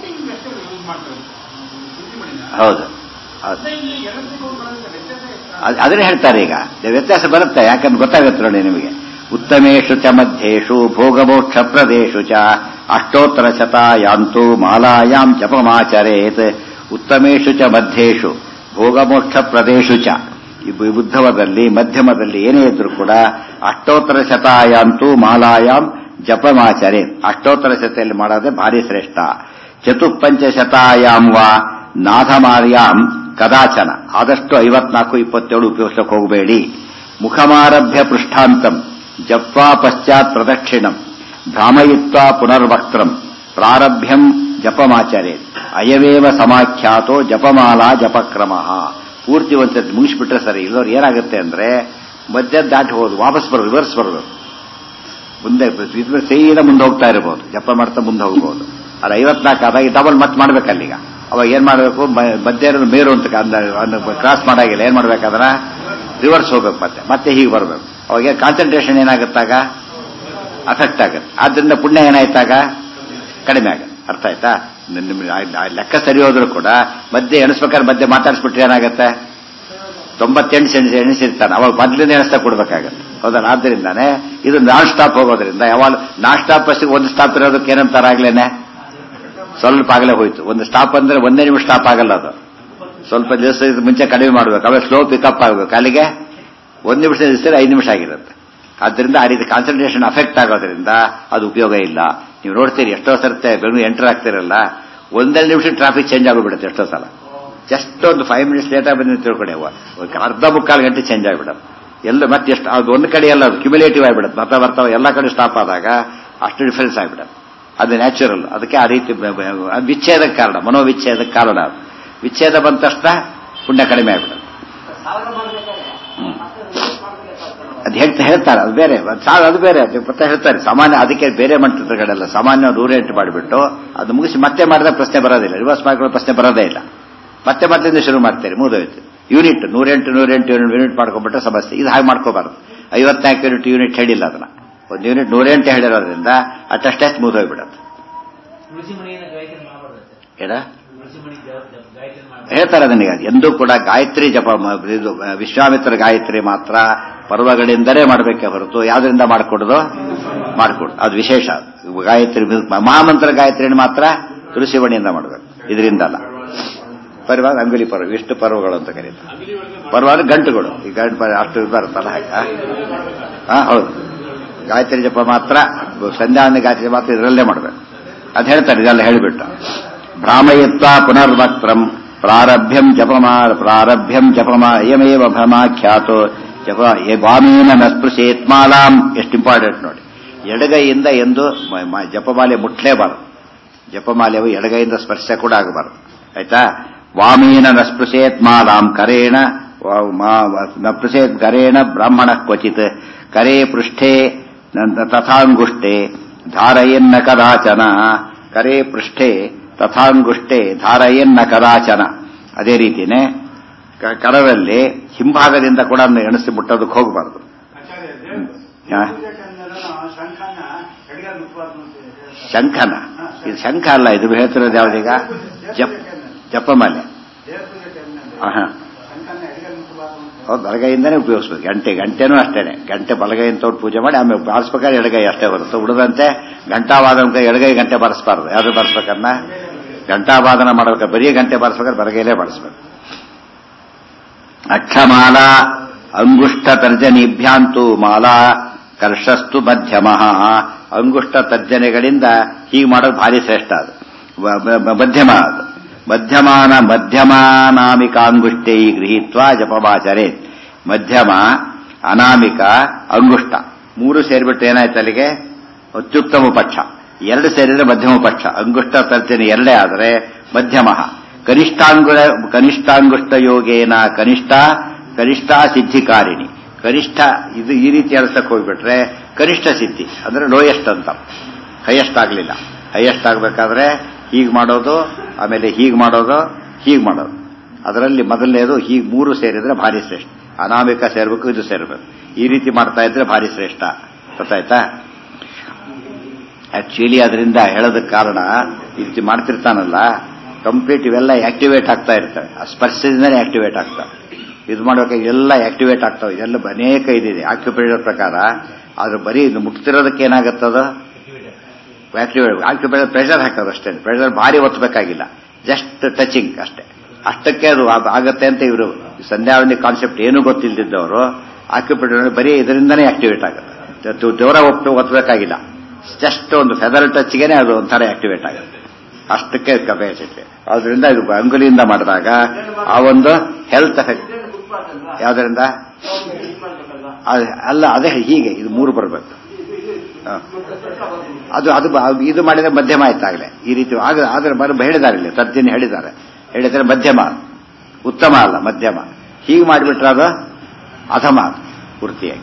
ಹೌದು ಹೌದು. ಅದ್- ಅದನ್ನೇ ಹೇಳ್ತಾರೆ ಈಗ ವ್ಯತ್ಯಾಸ ಬರುತ್ತೆ ಯಾಕಂದ್ರೆ ಗೊತ್ತಾಗುತ್ತೆ ನೋಡಿ ನಿಮಗೆ ಉತ್ತಮೇಶು ಚ ಮಧ್ಯೇಶು ಭೋಗಮೋಕ್ಷ ಪ್ರದೇಶು ಚ ಅಷ್ಟೋತ್ತರ ಶತಾಯಾಂತು ಮಾಲಾಯಾಂ ಜಪಮಾಚರೇತ್ ಉತ್ತಮೇಶು ಚ ಮಧ್ಯೇಶು ಭೋಗಮೋಕ್ಷ ಪ್ರದೇಶು ಚ ಈ ಬು- ಬುದ್ಧವದಲ್ಲಿ ಮಧ್ಯಮದಲ್ಲಿ ಏನೇ ಇದ್ರೂ ಕೂಡ ಅಷ್ಟೋತ್ತರ ಶತಾಯಾಂತು ಮಾಲಾಯಾಂ ಜಪಮಾಚರೆ ಅಷ್ಟೋತ್ತರ ಶತೆಯಲ್ಲಿ ಮಾಡೋದೇ ಭಾರಿ ಶ್ರೇಷ್ಠ ಚತುಪ್ಪಂಚ ಶತಾಯಾಂ ವಾ ನಾಥಮಾರ್ಯಾಂ ಕದಾಚನ ಆದಷ್ಟು ಐವತ್ನಾಲ್ಕು ಇಪ್ಪತ್ತೇಳು ಉಪಯೋಗಿಸಕ್ಕೆ ಹೋಗಬೇಡಿ ಮುಖಮಾರಭ್ಯ ಪೃಷ್ಠಾಂತಂ ಜಪ್ವಾ ಪಶ್ಚಾತ್ ಪ್ರದಕ್ಷಿಣಂ ಭ್ರಾಮಯಿತ್ವಾ ಪುನರ್ವಕ್ತ್ರಂ ಪ್ರಾರಭ್ಯಂ ಜಪಮಾಚರೆ ಅಯವೇವ ಸಮಾಖ್ಯಾತೋ ಜಪಮಾಲಾ ಜಪಕ್ರಮ ಪೂರ್ತಿ ಒಂದ್ಸತಿ ಮುಗಿಸ್ಬಿಟ್ರೆ ಸರಿ ಇಲ್ಲವ್ರು ಏನಾಗುತ್ತೆ ಅಂದ್ರೆ ಮಧ್ಯ ದಾಟಿ ಹೋದು ವಾಪಸ್ ಬರೋದು ರಿವರ್ಸ್ ಬರೋದು ಮುಂದೆ ಇದ್ರೆ ಸೀದಾ ಮುಂದೆ ಹೋಗ್ತಾ ಇರಬಹುದು ಜಪ ಮಾಡ್ತಾ ಮುಂದೆ ಹೋಗ್ಬೋದು ಅದು ಐವತ್ನಾಲ್ಕು ಆದಾಗ ಡಬಲ್ ಮತ್ತೆ ಮಾಡ್ಬೇಕಲ್ಲೀಗ ಅವಾಗ ಏನ್ ಮಾಡಬೇಕು ಮಧ್ಯ ಇರೋದು ಮೇರು ಅಂತ ಕ್ರಾಸ್ ಮಾಡಾಗಿಲ್ಲ ಏನ್ ಮಾಡ್ಬೇಕಾದ್ರ ರಿವರ್ಸ್ ಹೋಗ್ಬೇಕು ಮತ್ತೆ ಮತ್ತೆ ಹೀಗೆ ಬರಬೇಕು ಅವಾಗ ಕಾನ್ಸಂಟ್ರೇಷನ್ ಏನಾಗುತ್ತಾಗ ಅಫೆಕ್ಟ್ ಆಗುತ್ತೆ ಆದ್ರಿಂದ ಪುಣ್ಯ ಏನಾಯ್ತಾಗ ಕಡಿಮೆ ಆಗುತ್ತೆ ಅರ್ಥ ಆಯ್ತಾ ನಿ- ನಿಮ್ಗೆ ಆ- ಆ ಲೆಕ್ಕ ಸರಿ ಹೋದ್ರು ಕೂಡ ಮಧ್ಯೆ ಎಣಿಸ್ಬೇಕಾದ್ರೆ ಮಧ್ಯೆ ಮಾತಾಡಿಸ್ಬಿಟ್ರೆ ಏನಾಗುತ್ತೆ ತೊಂಬತ್ತೆಂಟು ಎಣಿಸಿ ಎಣಿಸಿರ್ತಾನೆ ಅವಾಗ ಮೊದಲಿಂದ ಎಣಿಸ್ತಾ ಕೊಡ್ಬೇಕಾಗತ್ತೆ ಹೌದಲ್ಲ ಆದ್ದರಿಂದಾನೆ ಇದು ನಾನ್ ಸ್ಟಾಪ್ ಹೋಗೋದ್ರಿಂದ ಯಾವಾಗ ನಾನ್ ಸ್ಟಾಪ್ ಬಸ್ಸಿಗೆ ಒಂದು ಸ್ಟಾಪ್ ಇರೋದಕ್ಕೆ ಏನಂತಾರಾಗ್ಲೇನೆ ಸ್ವಲ್ಪ ಆಗಲೇ ಹೋಯ್ತು ಒಂದು ಸ್ಟಾಪ್ ಅಂದ್ರೆ ಒಂದೇ ನಿಮಿಷ ಸ್ಟಾಪ್ ಆಗಲ್ಲ ಅದು ಸ್ವಲ್ಪ ದಿವಸ ಇದು ಮುಂಚೆ ಕಡಿಮೆ ಮಾಡಬೇಕು ಆಮೇಲೆ ಸ್ಲೋ ಪಿಕಪ್ ಆಗಬೇಕು ಅಲ್ಲಿಗೆ ಒಂದು ನಿಮಿಷ ದಿವಸ ಐದು ನಿಮಿಷ ಆಗಿರುತ್ತೆ ಆದ್ದರಿಂದ ಆ ರೀತಿ ಕಾನ್ಸಂಟ್ರೇಷನ್ ಅಫೆಕ್ಟ್ ಆಗೋದ್ರಿಂದ ಅದು ಉಪಯೋಗ ಇಲ್ಲ ನೀವು ನೋಡ್ತೀರಿ ಎಷ್ಟೋ ಸರ್ತೆ ಬೆಂಗಳೂರು ಎಂಟರ್ ಆಗ್ತಿರಲ್ಲ ಒಂದೆರಡು ನಿಮಿಷ ಟ್ರಾಫಿಕ್ ಚೇಂಜ್ ಆಗಿಬಿಡುತ್ತೆ ಎಷ್ಟೋ ಸಲ ಜಸ್ಟ್ ಒಂದು ಫೈವ್ ಮಿನಿಟ್ಸ್ ಲೇಟ್ ಆಗಿ ಬಂದು ತಿಳ್ಕೊಳ್ಳಿ ಅವ್ವ. ಒಂದು ಅರ್ಧ ಮುಕ್ಕಾಲು ಗಂಟೆ ಚೇಂಜ್ ಆಗಿಬಿಡುತ್ತೆ ಎಲ್ಲ ಮತ್ತೆ ಎಷ್ಟು ಅದು ಒಂದು ಕಡೆ ಎಲ್ಲ ಅದು ಕ್ಯುಮುಲೇಟಿವ್ ಆಗಿಬಿಡುತ್ತೆ ಬರ್ತಾ ಬರ್ತಾ ಎಲ್ಲ ಕಡೆ ಸ್ಟಾಪ್ ಆದಾಗ ಅಷ್ಟು ಡಿಫರೆನ್ಸ್ ಆಗಿಬಿಡುತ್ತೆ ಅದು ನ್ಯಾಚುರಲ್ ಅದಕ್ಕೆ ಆ ರೀತಿ ಬ- ಬ- ಅದು ವಿಚ್ಛೇದಕ್ಕೆ ಕಾರಣ ಮನೋವಿಚ್ಛೇದಕ್ಕೆ ಕಾರಣ ಅದು ವಿಚ್ಛೇದ ಬಂದ ತಕ್ಷಣ ಪುಣ್ಯ ಕಡಿಮೆ ಆಗ್ಬಿಡುತ್ತೆ ಅದು ಹೇಳ್ತಾ ಹೇಳ್ತಾರೆ ಅದು ಬೇರೆ ಅದು ಸಾ- ಅದು ಬೇರೆ ಅದು ಮತ್ತೆ ಹೇಳ್ತಾರೆ ಸಾಮಾನ್ಯ ಅದಕ್ಕೆ ಬೇರೆ ಮಂತ್ರಗಳೆಲ್ಲ ಸಾಮಾನ್ಯ ನೂರೆಂಟು ಮಾಡಿಬಿಟ್ಟು ಅದು ಮುಗಿಸಿ ಮತ್ತೆ ಮಾಡಿದ ಪ್ರಶ್ನೆ ಬರೋದಿಲ್ಲ ರಿವರ್ಸ್ ಮಾಡ್ಕೊಳ್ಳೋ ಪ್ರಶ್ನೆ ಬರೋದೇ ಇಲ್ಲ ಮತ್ತೆ ಮತ್ತಿಂದ ಶುರು ಮಾಡ್ತಾರೆ ಮುಗಿದೋಯ್ತು ಯೂನಿಟ್ ನೂರೆಂಟು ನೂರೆಂಟು ಯೂನಿಟ್ ಯೂನಿಟ್ ಮಾಡ್ಕೊಂಡ್ಬಿಟ್ರೆ ಸಮಸ್ಯೆ ಇದು ಹಾಗೆ ಮಾಡ್ಕೋಬಾರ್ದು ಐವತ್ನಾಲ್ಕು ಯೂನಿಟ್ ಯೂನಿಟ್ ಹೇಳಿಲ್ಲ ಅದನ್ನ ಒಂದು ಯೂನಿಟ್ ನೂರೆಂಟು ಹೇಳಿರೋದ್ರಿಂದ ಅಟ್ಟಷ್ಟೇ ಮುಗಿದೋಗ್ಬಿಡತ್ತೆ ತುಳಸಿ ಮಣಿಯಿಂದ ಗಾಯತ್ರಿ ಮಾಡಬಾರ್ದು ಏನ ತುಳಸಿ ಮಣಿ ಜಪ- ಜಪ- ಗಾಯತ್ರಿ ಮಾಡಬಾರ್ದು ಹೇಳ್ತಾರೆ ನನಗೆ ಎಂದೂ ಕೂಡ ಗಾಯತ್ರಿ ಜಪ ಮ- ಇದು ಆ, ವಿಶ್ವಾಮಿತ್ರ ಗಾಯತ್ರಿ ಮಾತ್ರ ಪರ್ವಗಳಿಂದಲೇ ಮಾಡಬೇಕೆ ಹೊರತು ಯಾವ್ದರಿಂದ ಮಾಡಿಕೊಡೋದು ಮಾಡಿಕೊಡು ಅದು ವಿಶೇಷ ಗಾಯತ್ರಿ ಮಹಾಮಂತ್ರ ಗಾಯತ್ರಿಯನ್ನು ಮಾತ್ರ ತುಳಸಿ ಬಣಿಯಿಂದ ಮಾಡಬೇಕು ಇದರಿಂದ ಅಲ್ಲ ಪರ್ವ ಅಂಗುಲಿ ಪರ್ವ ಇಷ್ಟು ಪರ್ವಗಳು ಅಂತ ಕರೀತಾರೆ ಪರ್ವ ಅಂದ್ರೆ ಗಂಟುಗಳು ಈ ಗಂಟು ಪರ್ವ ಅಷ್ಟು ಇದು ಬರುತ್ತಲ್ಲ ಹಾಗೆ ಆ? ಹಾ ಹೌದು ಗಾಯತ್ರಿ ಜಪ ಮಾತ್ರ ಸಂಧ್ಯಾವನೆ ಗಾಯತ್ರಿ ಜಪ ಮಾತ್ರ ಇದರಲ್ಲೇ ಮಾಡಬೇಕು ಅದು ಹೇಳ್ತಾರೆ ಇದೆಲ್ಲ ಹೇಳಿಬಿಟ್ಟು ಭ್ರಾಮಯತ್ವ ಪುನರ್ವಕ್ತ್ರಂ ಪ್ರಾರಭ್ಯಂ ಜಪಮಾ ಪ್ರಾರಭ್ಯಂ ಜಪಮಾ ಅಯಮೇವ ಭ್ರಮಾಖ್ಯಾತೋ ಜಪ ಎ ವಾಮೇನ ನ ಸ್ಪೃಶೇತ್ ಮಾಲಾಂ ಎಷ್ಟು ಇಂಪಾರ್ಟೆಂಟ್ ನೋಡಿ ಎಡಗೈಯಿಂದ ಎಂದು ಮ- ಮ- ಜಪಮಾಲೆ ಮುಟ್ಲೇಬಾರದು ಜಪಮಾಲೆಯು ಎಡಗೈಯಿಂದ ಸ್ಪರ್ಶ ಕೂಡ ಆಗಬಾರದು ಆಯ್ತಾ ವಾಮೇನ ನ ಸ್ಪೃಶೇತ್ ಮಾಲಾಂ ಕರೇಣ ವ- ಮಾ- ವ- ನ ಸ್ಪೃಶೇತ್ ಕರೇಣ ಬ್ರಾಹ್ಮಣ ಕ್ವಚಿತ್ ಕರೇ ಪೃಷ್ಠೆ ನ- ತಥಾಂಗುಷ್ಟೆ ಧಾರಯನ್ನ ಕದಾಚನ ಕರೇ ಪೃಷ್ಠೆ ತಥಾಂಗುಷ್ಟೆ ಧಾರಯನ್ನ ಕದಾಚನ ಅದೇ ರೀತಿನೇ ಕ- ಕರದಲ್ಲಿ ಹಿಂಭಾಗದಿಂದ ಕೂಡ ಅದನ್ನ ಎಣಿಸಿ ಮುಟ್ಟೋದಕ್ಕೆ ಹೋಗಬಾರ್ದು ಆಚಾರ್ಯ ಹಾ? ಶಂಖನ ಎಡಗಾಲ ಮುಟ್ಟಬಾರ್ದು ಅಂತ ಹೇಳ್ತಾರೆ. ಶಂಖನ ಇದು ಶಂಖ ಅಲ್ಲ ಇದು ಹೇಳ್ತಿರೋದು ಯಾವ್ದೀಗ ಜಪ್ ಜಪಮಾಲೆ ದೇವ್ರ ಪೂಜೆ ಟೈಮ್ನಲ್ಲಿ ಆಹಾ. ಶಂಖನ ಎಡಗಾಲ ಮುಟ್ಟಬಾರ್ದು ಅಂತ ಹೌದು ಬಲಗೈಯಿಂದನೇ ಉಪಯೋಗಿಸ್ಬೇಕು ಗಂಟೆ ಗಂಟೆನೂ ಅಷ್ಟೇನೆ ಗಂಟೆ ಬಲಗೈಯಿಂದ ತೊಟ್ಟು ಪೂಜೆ ಮಾಡಿ ಆಮೇಲೆ ಬಾರಿಸ್ಬೇಕಾದ್ರೆ ಎಡಗೈ ಅಷ್ಟೇ ಬರುತ್ತೆ ಉಳಿದಂತೆ ಘಂಟಾವಾದನ ಕೈ ಎಡಗೈ ಗಂಟೆ ಬಾರಿಸಬಾರ್ದು ಯಾವ್ದು ಬಾರಿಸ್ಬೇಕನ್ನ ಘಂಟಾವಾದನ ಮಾಡ್ಬೇಕಾದ್ರೆ ಬರೀ ಗಂಟೆ ಬಾರಿಸ್ಬೇಕಾದ್ರೆ ಬಲಗೈಲೇ ಬಾರಿಸ್ಬೇಕು ಅಕ್ಷಮಾಲಾ ಅಂಗುಷ್ಟ ತರ್ಜನಿಭ್ಯಾಂತು ಮಾಲಾ ಕರ್ಷಸ್ತು ಮಧ್ಯಮ ಅಂಗುಷ್ಟ ತರ್ಜನೆಗಳಿಂದ ಹೀಗೆ ಮಾಡೋದು ಭಾರಿ ಶ್ರೇಷ್ಠ ಅದು ವ- ವ- ಮಧ್ಯಮ ಅದು ಮಧ್ಯಮಾನ ಮಧ್ಯಮಾನಾಮಿಕಾಂಗುಷ್ಟೈ ಗೃಹೀತ್ವ ಜಪವಾಚರೆ ಮಧ್ಯಮ ಅನಾಮಿಕ ಅಂಗುಷ್ಟ ಮೂರು ಸೇರಿಬಿಟ್ಟು ಏನಾಯ್ತು ಅಲ್ಲಿಗೆ ಅತ್ಯುತ್ತಮ ಪಕ್ಷ ಎರಡು ಸೇರಿದ್ರೆ ಮಧ್ಯಮ ಪಕ್ಷ ಅಂಗುಷ್ಟ ತರ್ಜನೆ ಎರಡೇ ಆದರೆ ಮಧ್ಯಮ ಕನಿಷ್ಠಾಂಗುರ ಕನಿಷ್ಠಾಂಗುಷ್ಟ ಯೋಗೇನ ಕನಿಷ್ಠ ಕನಿಷ್ಠ ಸಿದ್ಧಿಕಾರಿಣಿ ಕನಿಷ್ಠ ಇದು ಈ ರೀತಿ ಅರ್ಸಕ್ಕೆ ಹೋಗ್ಬಿಟ್ರೆ ಕನಿಷ್ಠ ಸಿದ್ಧಿ ಅಂದ್ರೆ ಲೋಯೆಸ್ಟ್ ಅಂತ ಹೈಯೆಸ್ಟ್ ಆಗಲಿಲ್ಲ ಹೈಯೆಸ್ಟ್ ಆಗಬೇಕಾದ್ರೆ ಹೀಗೆ ಮಾಡೋದು ಆಮೇಲೆ ಹೀಗೆ ಮಾಡೋದು ಹೀಗೆ ಮಾಡೋದು ಅದರಲ್ಲಿ ಮೊದಲನೇದು ಹೀಗೆ ಮೂರು ಸೇರಿದ್ರೆ ಭಾರಿ ಶ್ರೇಷ್ಠ ಅನಾಮಿಕ ಸೇರ್ಬೇಕು ಇದು ಸೇರ್ಬೇಕು ಈ ರೀತಿ ಮಾಡ್ತಾ ಇದ್ರೆ ಭಾರಿ ಶ್ರೇಷ್ಠ ಗೊತ್ತಾಯ್ತಾ ಆಕ್ಚುಲಿ ಅದರಿಂದ ಹೇಳೋದಕ್ಕೆ ಕಾರಣ ಈ ರೀತಿ ಮಾಡ್ತಿರ್ತಾನಲ್ಲ ಕಂಪ್ಲೀಟ್ ಇವೆಲ್ಲ ಆಕ್ಟಿವೇಟ್ ಆಗ್ತಾ ಇರ್ತವೆ ಆ ಸ್ಪರ್ಶದಿಂದನೇ ಆಕ್ಟಿವೇಟ್ ಆಗ್ತವೆ ಇದು ಮಾಡುವಾಗ ಎಲ್ಲ ಆಕ್ಟಿವೇಟ್ ಆಗ್ತವೆ ಇದೆಲ್ಲ ಅನೇಕ ಇದಿದೆ ಆಕ್ಯುಪೇಟರ್ ಪ್ರಕಾರ ಆದ್ರೆ ಬರೀ ಇದು ಮುಟ್ತಿರೋದಕ್ಕೆ ಏನಾಗುತ್ತದ ಆಕ್ಟಿವೇಟ್ ಆಕ್ಯುಪೇಟರ್ ಪ್ರೆಷರ್ ಹಾಕೋದು ಅಷ್ಟೇ ಪ್ರೆಷರ್ ಭಾರಿ ಒತ್ತಬೇಕಾಗಿಲ್ಲ ಜಸ್ಟ್ ಟಚಿಂಗ್ ಅಷ್ಟೇ ಅಷ್ಟಕ್ಕೆ ಅದು ಆಗ- ಆಗತ್ತೆ ಅಂತ ಇವರು ಸಂಧ್ಯಾವನಿ ಕಾನ್ಸೆಪ್ಟ್ ಏನೂ ಗೊತ್ತಿಲ್ಲದಿದ್ದವರು ಆಕ್ಯುಪೇಟರ್ ಬರೀ ಇದರಿಂದನೇ ಆಕ್ಟಿವೇಟ್ ಆಗುತ್ತೆ ತು- ದೇವರ ಒಟ್ಟು ಒತ್ತಬೇಕಾಗಿಲ್ಲ ಜಸ್ಟ್ ಒಂದು ಫೆದರ್ ಟಚ್ಗೆನೆ ಅದು ಒಂಥರ ಆಕ್ಟಿವೇಟ್ ಆಗುತ್ತೆ ಅಷ್ಟಕ್ಕೆ ಕೆಪಾಸಿಟಿ ಅದರಿಂದ ಇದು ಅಂಗುಲಿಯಿಂದ ಮಾಡಿದಾಗ ಆ ಒಂದು ಹೆಲ್ತ್ ಎಫೆಕ್ಟ್ ಇದನ್ನು ಮುಟ್ಬಾರ್ದಲ್ವಾ ಯಾವ್ದರಿಂದ ಇದು ಮಾಡ್ಬೇಕಲ್ವಾ ಅದ್- ಅಲ್ಲ ಅದೇ ಹೀಗೆ ಇದು ಮೂರು ಬರಬೇಕು ಅದು ಅದು ಬ- ಇದು ಮಾಡಿದ್ರೆ ಮಧ್ಯಮ ಆಯ್ತಾಗಲೇ ಈ ರೀತಿ ಆಗ ಆದ್ರೆ ಬರ ಹೇಳಿದ್ದಾರೆ ಇಲ್ಲಿ ತರ್ಜನಿ ಹೇಳಿದ್ದಾರೆ ಹೇಳಿದ್ರೆ ಮಧ್ಯಮ ಉತ್ತಮ ಅಲ್ಲ ಮಧ್ಯಮ ಹೀಗೆ ಮಾಡಿಬಿಟ್ರೆ ಅದು ಅಧಮ ಅದು ಪೂರ್ತಿಯಾಗಿ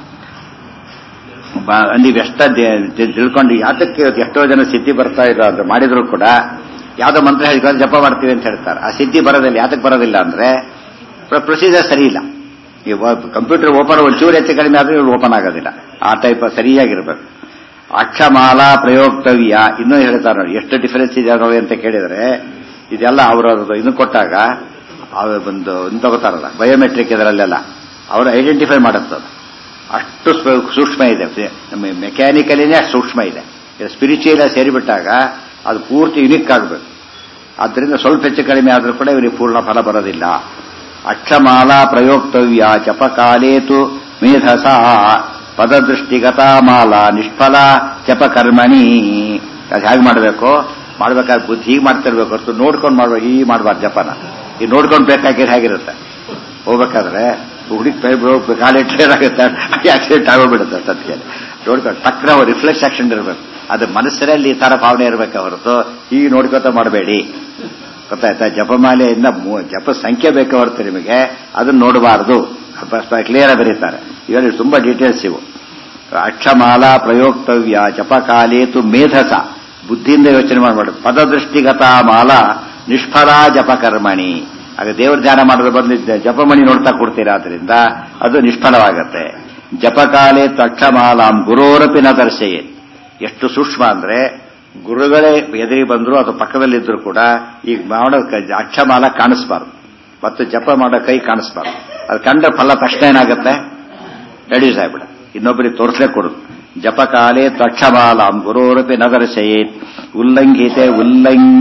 ಬ- ನೀವು ಎಷ್ಟ ದೆ- ತಿಳ್ಕೊಂಡು ಯಾತಕ್ಕೆ ಇವತ್ತು ಎಷ್ಟೋ ಜನ ಸಿದ್ಧಿ ಬರ್ತಾ ಇಲ್ಲ ಅಂತ ಮಾಡಿದ್ರು ಕೂಡ ಯಾವ್ದೋ ಮಂತ್ರ ಹೇಳಿಕೊಂಡು ಜಪ ಮಾಡ್ತೀವಿ ಅಂತ ಹೇಳ್ತಾರೆ ಆ ಸಿದ್ಧಿ ಬರೋದಿಲ್ಲ ಯಾತಕ್ಕೆ ಬರೋದಿಲ್ಲ ಅಂದ್ರೆ ಪ್ರೊಸೀಜರ್ ಸರಿ ಇಲ್ಲ ಈ ಕಂಪ್ಯೂಟರ್ ಓಪನ್ ಒಂಚೂರು ಹೆಚ್ಚು ಕಡಿಮೆ ಆದ್ರೆ ಓಪನ್ ಆಗೋದಿಲ್ಲ ಆ ಟೈಪ್ ಸರಿಯಾಗಿರ್ಬೇಕು ಅಕ್ಷಮಾಲಾ ಪ್ರಯೋಕ್ತವ್ಯ ಇನ್ನೂ ಹೇಳ್ತಾರೆ ನೋಡಿ ಎಷ್ಟು ಡಿಫರೆನ್ಸ್ ಇದೆ ನೋಡಿ ಅಂತ ಕೇಳಿದ್ರೆ ಇದೆಲ್ಲ ಅವರದ್ದು ಇದನ್ನು ಕೊಟ್ಟಾಗ ಅವ್ರು ಒಂದು ಇದು ತಗೋತಾರಲ್ಲ ಬಯೋಮೆಟ್ರಿಕ್ ಇದರಲ್ಲೆಲ್ಲ ಅವರು ಐಡೆಂಟಿಫೈ ಮಾಡುತ್ತದೆ ಅಷ್ಟು ಸ್ವ- ಸೂಕ್ಷ್ಮ ಇದೆ ನಮ್ಮ ಮೆಕ್ಯಾನಿಕಲಿನೇ ಅಷ್ಟು ಸೂಕ್ಷ್ಮ ಇದೆ ಸ್ಪಿರಿಚುವಲ್ ಸೇರಿಬಿಟ್ಟಾಗ ಅದು ಪೂರ್ತಿ ಯುನಿಕ್ ಆಗಬೇಕು ಆದ್ದರಿಂದ ಸ್ವಲ್ಪ ಹೆಚ್ಚು ಕಡಿಮೆ ಆದರೂ ಕೂಡ ಇವರಿಗೆ ಪೂರ್ಣ ಫಲ ಬರೋದಿಲ್ಲ ಅಕ್ಷಮಾಲಾ ಪ್ರಯೋಕ್ತವ್ಯ ಜಪಕಾಲೇತು ಮೇಧಸ ಪದದೃಷ್ಟಿಗತ ಮಾಲಾ ನಿಷ್ಫಲ ಜಪಕರ್ಮಣಿ ಅದು ಹೇಗೆ ಮಾಡಬೇಕು ಮಾಡ್ಬೇಕಾದ್ರೆ ಬುದ್ಧಿ ಹೀಗೆ ಮಾಡ್ತಿರ್ಬೇಕು ಹೊರತು ನೋಡ್ಕೊಂಡು ಮಾಡ್ಬೇಕು ಈ ಮಾಡಬಾರ್ದು ಜಪನ ಈ ನೋಡ್ಕೊಂಡು ಬೇಕಾಗಿದ್ರೆ ಹೇಗಿರುತ್ತೆ ಹೋಗ್ಬೇಕಾದ್ರೆ ಹುಡುಗಿ ಕಾಲಿಟ್ಟು ಏನಾಗುತ್ತೆ ಆಕ್ಸಿಡೆಂಟ್ ಆಗೋಗ್ಬಿಡುತ್ತೆ ಸತ್ಯ ನೋಡ್ಕೊಂಡು ಟಕ್ರ ರಿಫ್ಲೆಕ್ಸ್ ಆಕ್ಷನ್ ಇರಬೇಕು ಅದು ಮನಸ್ಸಿನಲ್ಲಿ ಈ ತರ ಭಾವನೆ ಇರಬೇಕು ಹೊರತು ಹೀಗೆ ನೋಡ್ಕೊತ ಮಾಡಬೇಡಿ ಗೊತ್ತಾಯ್ತಾ ಜಪಮಾಲೆಯಿಂದ ಮೂ- ಜಪ ಸಂಖ್ಯೆ ಬೇಕು ಹೊರತು ನಿಮಗೆ ಅದನ್ನ ನೋಡಬಾರದು ಕ್ಲಿಯರ್ ಬರೀತಾರೆ ಇವೆಲ್ಲ ತುಂಬಾ ಡೀಟೇಲ್ಸ್ ಇವು ಅಕ್ಷಮಾಲಾ ಪ್ರಯೋಕ್ತವ್ಯ ಜಪಕಾಲೇತು ಮೇಧಸ ಬುದ್ಧಿಯಿಂದ ಯೋಚನೆ ಮಾಡಬಾರ್ದು ಪದದೃಷ್ಟಿಗತ ಮಾಲಾ ನಿಷ್ಫಲ ಜಪಕರ್ಮಣಿ ಆಗ ದೇವ್ರ ಧ್ಯಾನ ಮಾಡೋದ್ರ ಬದಲು ಜಪಮಣಿ ನೋಡ್ತಾ ಕೊಡ್ತೀರಾ ಆದ್ರಿಂದ ಅದು ನಿಷ್ಫಲವಾಗತ್ತೆ ಜಪಕಾಲೇ ಅಕ್ಷಮಾಲಾಂ ಗುರೋರಪಿ ನ ದರ್ಶಯೇ ಎಷ್ಟು ಸೂಕ್ಷ್ಮ ಅಂದ್ರೆ ಗುರುಗಳೇ ಎದುರಿ ಬಂದ್ರು ಅದು ಪಕ್ಕದಲ್ಲಿದ್ರು ಕೂಡ ಈಗ ಮಾಡೋ ಕ- ಅಕ್ಷಮಾಲ ಕಾಣಿಸ್ಬಾರ್ದು ಮತ್ತು ಜಪ ಮಾಡೋ ಕೈ ಕಾಣಿಸ್ಬಾರ್ದು ಅದು ಕಂಡ್ರೆ ಫಲ ತಕ್ಷಣ ಏನಾಗುತ್ತೆ ರೆಡ್ಯೂಸ್ ಆಗ್ಬಿಡ ಇನ್ನೊಬ್ಬರಿಗೆ ತೋರಿಸ್ಲೇ ಕೊಡುದು ಜಪಕಾಲೇ ತ್ವಕ್ಷಮಾಲಾಂ ಗುರೋರಪಿ ನದರ್ಶಯೇತ್ ಉಲ್ಲಂಘಿತೆ ಉಲ್ಲಂಘ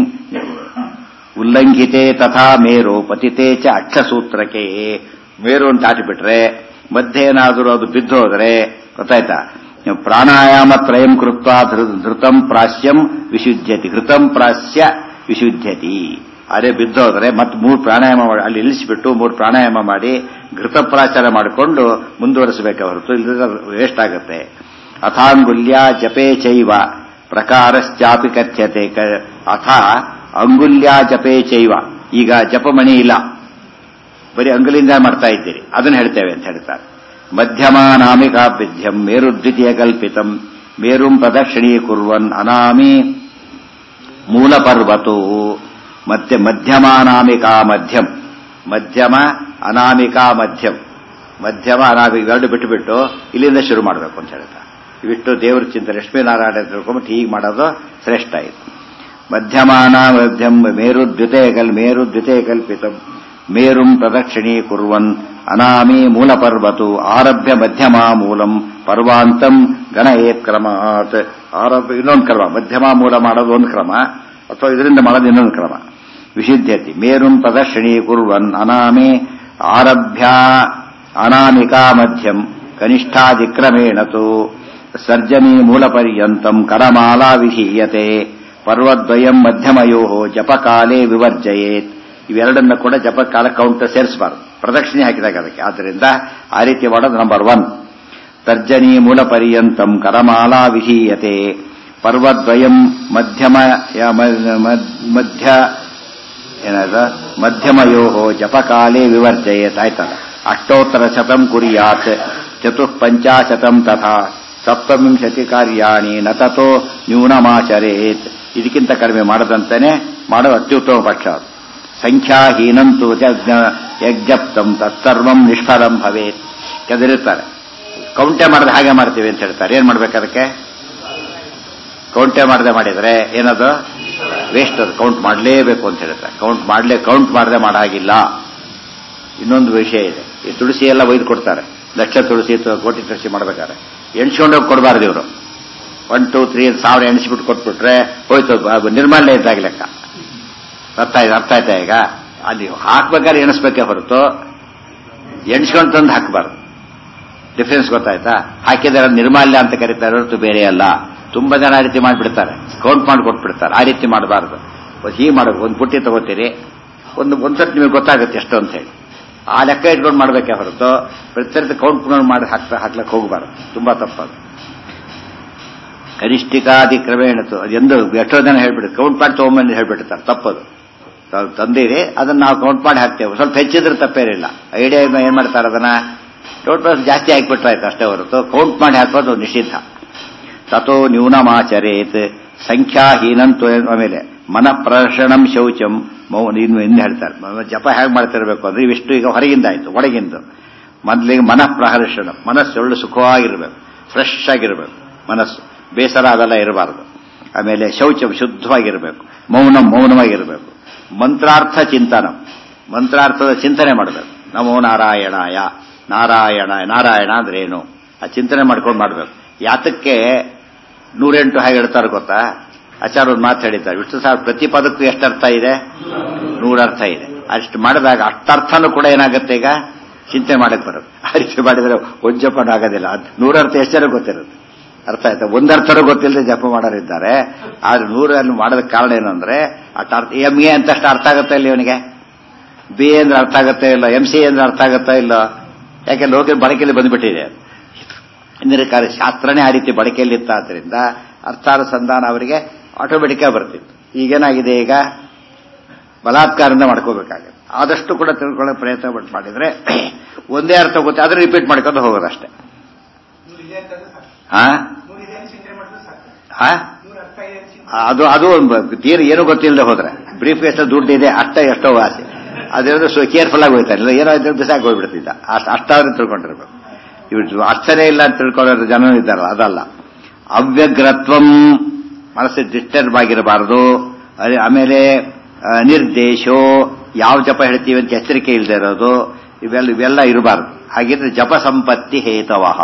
ಉಲ್ಲಂಘಿತೆ ತಥಾ ಮೇರು ಪತಿತೆ ಚ ಅಕ್ಷಸೂತ್ರಕ್ಕೆ ಮೇರು ಅಂತ ದಾಟಿಬಿಟ್ರೆ ಮಧ್ಯೆ ಏನಾದರೂ ಅದು ಬಿದ್ದು ಹೋದ್ರೆ ಗೊತ್ತಾಯ್ತಾ ಪ್ರಾಣಾಯಾಮ ತ್ರಯಂ ಕೃತ್ವ ಧೃ- ಧೃತಂ ಪ್ರಾಸ್ಯಂ ವಿಶುದ್ಧತಿ ಘೃತಂ ಪ್ರಾಸ್ಯ ವಿಶುದ್ಧತಿ ಅದೇ ಬಿದ್ದೋದ್ರೆ ಮತ್ತೆ ಮೂರು ಪ್ರಾಣಾಯಾಮ ಮಾಡಿ ಅಲ್ಲಿ ಇಳಿಸಿಬಿಟ್ಟು ಮೂರು ಪ್ರಾಣಾಯಾಮ ಮಾಡಿ ಘೃತಪ್ರಾಚಾರ ಮಾಡಿಕೊಂಡು ಮುಂದುವರಿಸಬೇಕೆ ಹೊರತು ಇಲ್ಲದ ವೇಸ್ಟ್ ಆಗುತ್ತೆ ಅಥಾಂಗುಲ್ಯ ಜಪೇ ಚೈವ ಪ್ರಕಾರಶ್ಚಾಪಿ ಕಥ್ಯತೆ ಕ- ಅಥ ಅಂಗುಲ್ಯ ಜಪೇ ಚೈವ ಈಗ ಜಪಮಣಿ ಇಲ್ಲ ಬರೀ ಅಂಗುಲಿಂದ ಮಾಡ್ತಾ ಇದ್ದೀರಿ ಅದನ್ನು ಹೇಳ್ತೇವೆ ಅಂತ ಹೇಳ್ತಾರೆ ಮಧ್ಯಮಾನಾಮಿಕಾಭ್ಯಂ ಮೇರು ದ್ವಿತೀಯ ಕಲ್ಪಿತಂ ಮೇರುಂ ಪ್ರದಕ್ಷಿಣೀ ಕುರ್ವನ್ ಅನಾಮಿ ಮೂಲ ಪರ್ವತು ಮತ್ತೆ ಮಧ್ಯಮಾನಾಮಿಕಾ ಮಧ್ಯಂ ಮಧ್ಯಮ ಅನಾಮಿಕಾ ಮಧ್ಯಂ ಮಧ್ಯಮ ಅನಾಮಿಕ ಇವೆರಡು ಬಿಟ್ಟುಬಿಟ್ಟು ಇಲ್ಲಿಂದ ಶುರು ಮಾಡಬೇಕು ಅಂತ ಹೇಳ್ತಾರೆ ಇವಿಷ್ಟು ದೇವರ ಚಿಂತೆ ಲಕ್ಷ್ಮೀನಾರಾಯಣ ತಿಳ್ಕೊಂಬಿಟ್ಟು ಹೀಗೆ ಮಾಡೋದು ಶ್ರೇಷ್ಠ ಇದು ಮಧ್ಯಮಾನ ಮಧ್ಯಂ ಮೇರುದ್ಯುತೆ ಕಲ್ ಮೇರುದ್ಯುತೆ ಕಲ್ಪಿತಂ ಮೇರುಂ ಪ್ರದಕ್ಷಿಣೀ ಕುರ್ವನ್ ಅನಾಮಿ ಮೂಲ ಪರ್ವತು ಆರಭ್ಯ ಮಧ್ಯಮ ಮೂಲಂ ಪರ್ವಾಂತಂ ಗಣಯೇತ್ ಕ್ರಮಾತ್ ಆರಭ್ಯ ಇನ್ನೊಂದು ಕ್ರಮ ಮಧ್ಯಮ ಮೂಲ ಮಾಡೋದು ಒಂದು ಕ್ರಮ ಅಥವಾ ಇದರಿಂದ ಮಾಡೋದು ಇನ್ನೊಂದು ಕ್ರಮ ವಿಶಿದ್ಯತಿ ಮೇರುಂ ಪ್ರದರ್ಶಿಣೀ ಕುರ್ವನ್ ಅನಾಮಿ ಆರಭ್ಯ ಅನಾಮಿಕಾ ಮಧ್ಯಂ ಕನಿಷ್ಠಾದಿಕ್ರಮೇಣ ತು ಸರ್ಜನೀ ಮೂಲಪರ್ಯಂತಂ ಕರಮಾಲಾ ವಿಧೀಯತೆ ಪರ್ವದ್ವಯಂ ಮಧ್ಯಮಯೋ ಜಪಕಾಲೇ ವಿವರ್ಜಯೇತ್ ಇವೆರಡನ್ನ ಕೂಡ ಜಪಕಾಲ ಕೌಂಟ್ ಸೇರಿಸಬಾರದು ಪ್ರದಕ್ಷಿಣೆ ಹಾಕಿದಾಗ ಅದಕ್ಕೆ ಆದ್ದರಿಂದ ಆ ರೀತಿ ಮಾಡೋದು ನಂಬರ್ ಒನ್ ತರ್ಜನಿ ಮೂಲ ಪರ್ಯಂತಂ ಕರಮಾಲಾ ವಿಧೀಯತೆ ಪರ್ವದ್ವಯಂ ಮಧ್ಯಮ ಯ- ಮ- ಮ- ಮಧ್ಯ ಏನಾದ ಮಧ್ಯಮಯೋ ಜಪಕಾಲೇ ವಿವರ್ಜಯೇತ್ ಆಯ್ತಲ್ಲ ಅಷ್ಟೋತ್ತರ ಶತಂ ಕುರಿಯಾತ್ ಚತುಃ ಪಂಚಾಶತಂ ತಥಾ ಸಪ್ತವಿಂಶತಿ ಕಾರ್ಯಾಣಿ ನ ತಥೋ ನ್ಯೂನಮಾಚರೇತ್ ಇದಕ್ಕಿಂತ ಕಡಿಮೆ ಮಾಡದಂತಾನೆ ಮಾಡೋದು ಅತ್ಯುತ್ತಮ ಪಕ್ಷ ಅದು ಸಂಖ್ಯಾಹೀನಂತೂ ಯಜ್ಞಪ್ತಂ ತತ್ಸರ್ವಂ ನಿಷ್ಫಲಂ ಭವೇತ್ ಕೆದರಿರ್ತಾರೆ ಕೌಂಟೆ ಮಾಡದೆ ಹಾಗೆ ಮಾಡ್ತೀವಿ ಅಂತ ಹೇಳ್ತಾರೆ ಏನ್ ಮಾಡ್ಬೇಕು ಅದಕ್ಕೆ ಕೌಂಟೆ ಮಾಡದೆ ಮಾಡಿದ್ರೆ ಏನದು ವೇಸ್ಟ್ ಅದು ಕೌಂಟ್ ಮಾಡಲೇಬೇಕು ಅಂತ ಹೇಳ್ತಾರೆ ಕೌಂಟ್ ಮಾಡಲೇ ಕೌಂಟ್ ಮಾಡದೆ ಮಾಡಾಗಿಲ್ಲ ಇನ್ನೊಂದು ವಿಷಯ ಇದೆ ಈ ತುಳಸಿ ಎಲ್ಲ ಒಯ್ದು ಕೊಡ್ತಾರೆ ಲಕ್ಷ ತುಳಸಿ ಅಥವಾ ಕೋಟಿ ತುಳಸಿ ಮಾಡ್ಬೇಕಾದ್ರೆ ಎಣ್ಸ್ಕೊಂಡೋಗಿ ಕೊಡಬಾರ್ದು ಇವರು ಒನ್ ಟೂ ತ್ರೀ ಸಾವಿರ ಎಣಿಸ್ಬಿಟ್ಟು ಕೊಟ್ಬಿಟ್ರೆ ಹೋಯ್ತು ಅದು ನಿರ್ಮಾಲ್ಯ ಇದ್ದಾಗ ಲೆಕ್ಕ ಅರ್ಥ ಆಯ್ತು ಅರ್ಥ ಆಯ್ತಾ ಈಗ ಅಲ್ಲಿ ಹಾಕ್ಬೇಕಾದ್ರೆ ಎಣಿಸ್ಬೇಕೇ ಹೊರತು ಎಣಿಸ್ಕೊಂಡು ತಂದು ಹಾಕಬಾರ್ದು ಡಿಫರೆನ್ಸ್ ಗೊತ್ತಾಯ್ತಾ ಹಾಕಿದರೆ ಅದು ನಿರ್ಮಾಲ್ಯ ಅಂತ ಕರೀತಾರೆ ಹೊರತು ಬೇರೆ ಅಲ್ಲ ತುಂಬಾ ಜನ ಆ ರೀತಿ ಮಾಡಿಬಿಡ್ತಾರೆ ಕೌಂಟ್ ಮಾಡಿ ಕೊಟ್ಬಿಡ್ತಾರೆ ಆ ರೀತಿ ಮಾಡಬಾರ್ದು ಹೀಗೆ ಮಾಡಬೇಕು ಒಂದು ಪುಟ್ಟಿ ತಗೋತೀರಿ ಒಂದು ಒಂದ್ಸತಿ ನಿಮಗೆ ಗೊತ್ತಾಗುತ್ತೆ ಎಷ್ಟು ಅಂತ ಹೇಳಿ ಆ ಲೆಕ್ಕ ಇಟ್ಕೊಂಡು ಮಾಡ್ಬೇಕೇ ಹೊರತು ಪ್ರತಿ ಕೌಂಟ್ ಮಾಡಿ ಹಾಕ್ತಾ ಹಾಕ್ಲಕ್ಕೆ ಹೋಗಬಾರ್ದು ತುಂಬಾ ತಪ್ಪದು ಕನಿಷ್ಠಿಕಾದಿ ಕ್ರಮೇಣ ತು- ಎಂದು ಎಷ್ಟೋ ಜನ ಹೇಳ್ಬಿಟ್ಟು ಕೌಂಟ್ ಮಾಡಿ ತಗೊಂಬಂದು ಹೇಳ್ಬಿಡ್ತಾರೆ ತಪ್ಪದು ತಾವು ತಂದಿರಿ ಅದನ್ನ ನಾವು ಕೌಂಟ್ ಮಾಡಿ ಹಾಕ್ತೇವೆ ಸ್ವಲ್ಪ ಹೆಚ್ಚಿದ್ರೆ ತಪ್ಪೇನಿಲ್ಲ ಐಡಿಯಾ ಏನ್ ಮಾಡ್ತಾರೆ ಅದನ್ನ ಟೋಟ್ ಪ್ಲಸ್ ಜಾಸ್ತಿ ಹಾಕ್ಬಿಟ್ರೆ ಆಯ್ತು ಅಷ್ಟೇ ಹೊರತು ಕೌಂಟ್ ಮಾಡಿ ಹಾಕೋದು ನಿಷಿದ್ಧ ತಥೋ ನ್ಯೂನಮಾಚರೇತ್ ಸಂಖ್ಯಾಹೀನಂತು ಆಮೇಲೆ ಮನಃಪ್ರದರ್ಶನಂ ಶೌಚಂ ಮೌ ಇನ್ನು ಇನ್ನು ಹೇಳ್ತಾರೆ ಮ- ಜಪ ಹೇಗೆ ಮಾಡ್ತಿರ್ಬೇಕು ಅಂದ್ರೆ ಇವಿಷ್ಟು ಈಗ ಹೊರಗಿಂದ ಆಯ್ತು ಒಳಗಿಂದು ಮೊದಲಿಗೆ ಮನಃಪ್ರಹರ್ಷಣ ಮನಸ್ಸು ಒಳ್ಳೆ ಸುಖವಾಗಿರ್ಬೇಕು ಫ್ರೆಶ್ ಆಗಿರ್ಬೇಕು ಮನಸ್ಸು ಬೇಸರ ಅದೆಲ್ಲ ಇರಬಾರದು ಆಮೇಲೆ ಶೌಚಂ ಶುದ್ಧವಾಗಿರ್ಬೇಕು ಮೌನಂ ಮೌನವಾಗಿರ್ಬೇಕು ಮಂತ್ರಾರ್ಥ ಚಿಂತನಂ ಮಂತ್ರಾರ್ಥದ ಚಿಂತನೆ ಮಾಡಬೇಕು ನಮೋ ನಾರಾಯಣಾಯ ನಾರಾಯಣ ನಾರಾಯಣ ಅಂದ್ರೆ ಏನು ಆ ಚಿಂತನೆ ಮಾಡ್ಕೊಂಡು ಮಾಡ್ಬೇಕು ಯಾತಕ್ಕೆ ನೂರೆಂಟು ಹಾಗೆ ಹೇಳ್ತಾರೆ ಗೊತ್ತಾ ಆಚಾರ ಒಂದು ಮಾತು ಹೇಳಿದ್ದಾರೆ ವಿಷ್ಣು ಸಾವಿರ ಪ್ರತಿ ಪದಕ್ಕೂ ಎಷ್ಟು ಅರ್ಥ ಇದೆ ನೂರರ್ಥ ಇದೆ ಅಷ್ಟು ಮಾಡಿದಾಗ ಅಷ್ಟರ್ಥನೂ ಕೂಡ ಏನಾಗುತ್ತೆ ಈಗ ಚಿಂತೆ ಮಾಡಕ್ ಬರುತ್ತೆ ಆ ರೀತಿ ಮಾಡಿದ್ರೆ ಒಂದು ಜಪನ ಆಗೋದಿಲ್ಲ ಅದ್ ನೂರರ್ಥ ಎಷ್ಟು ಜನ ಗೊತ್ತಿರುತ್ತೆ ಅರ್ಥ ಆಯ್ತಾ ಒಂದರ್ಥನೂ ಗೊತ್ತಿಲ್ಲದೆ ಜಪ ಮಾಡೋರಿದ್ದಾರೆ ಆದ್ರೆ ನೂರಲ್ಲಿ ಮಾಡೋದಕ್ಕೆ ಕಾರಣ ಏನಂದ್ರೆ ಅಷ್ಟು ಅರ್ಥ ಎಂ ಎ ಅಂತಷ್ಟು ಅರ್ಥ ಆಗುತ್ತೆ ಇಲ್ಲ ಇವನಿಗೆ ಬಿ ಎ ಅಂದ್ರೆ ಅರ್ಥ ಆಗುತ್ತೆ ಇಲ್ಲ ಎಂ ಸಿ ಅಂದ್ರೆ ಅರ್ಥ ಆಗುತ್ತಾ ಇಲ್ಲ ಯಾಕೆ ಲೋಕ ಬಳಕೆಯಲ್ಲಿ ಬಂದ್ಬಿಟ್ಟಿದೆ ಇಂದಿನ ಕಾಲ ಶಾಸ್ತ್ರನೇ ಆ ರೀತಿ ಬಳಕೆಯಲ್ಲಿ ಇತ್ತಾದ್ರಿಂದ ಅರ್ಥಾನುಸಂಧಾನ ಅವರಿಗೆ ಆಟೋಮೆಟಿಕ್ ಬರ್ತಿತ್ತು ಈಗೇನಾಗಿದೆ ಈಗ ಬಲಾತ್ಕಾರದಿಂದ ಮಾಡ್ಕೋಬೇಕಾಗುತ್ತೆ ಆದಷ್ಟು ಕೂಡ ತಿಳ್ಕೊಳ್ಳೋ ಪ್ರಯತ್ನ ಪಟ್ಟು ಮಾಡಿದ್ರೆ ಒಂದೇ ಅರ್ಥ ಗೊತ್ತೆ ಆದ್ರೆ ರಿಪೀಟ್ ಮಾಡ್ಕೊಂಡು ಹೋಗೋದಷ್ಟೇ ನೂರಿದೆ ಅಂತಂದ್ರೆ ಸಾಕು ಹಾ ನೂರಿದೆ ಅಂತ ಚಿಂತನೆ ಮಾಡಿದ್ರೆ ಸಾಕು ಹಾ ನೂರ ಅರ್ಥ ಇದೆ ಅಂತ ಚಿಂತನೆ ಅದು ಅದು ಒಂದು ತೀರ ಏನು ಗೊತ್ತಿಲ್ಲದೆ ಹೋದ್ರೆ ಬ್ರೀಫ್ ಎಷ್ಟು ದುಡ್ಡು ಇದೆ ಅಷ್ಟ ಎಷ್ಟೋ ಆಸೆ ಅದೇನೋ ಸೊ ಕೇರ್ಫುಲ್ ಆಗಿ ಹೋಗ್ತಾನೆ ಇಲ್ಲ ಏನೋ ಇದ್ರೆ ಬಿಸಾಕ್ ಹೋಗ್ಬಿಡ್ತಿದ್ದ ಅಷ್ಟು ಅಷ್ಟಾದ್ರೂ ತಿಳ್ಕೊಂಡಿರ್ಬೇಕು ಇವ್ರು ಅರ್ಥನೇ ಇಲ್ಲ ಅಂತ ತಿಳ್ಕೊಳ್ಳೋ ಜನ ಇದ್ದಾರಲ್ಲ ಅದಲ್ಲ ಅವ್ಯಗ್ರತ್ವಂ ಮನಸ್ಸು ಡಿಸ್ಟರ್ಬ್ ಆಗಿರಬಾರದು ಅದೇ- ಆಮೇಲೆ ಆ, ನಿರ್ದೇಶೋ ಯಾವ ಜಪ ಹೇಳ್ತೀವಿ ಅಂತ ಎಚ್ಚರಿಕೆ ಇಲ್ಲದೆ ಇರೋದು ಇವೆಲ್ಲ ಇವೆಲ್ಲ ಇರಬಾರದು ಹಾಗಿದ್ರೆ ಜಪ ಸಂಪತ್ತಿ ಹೇತವಹ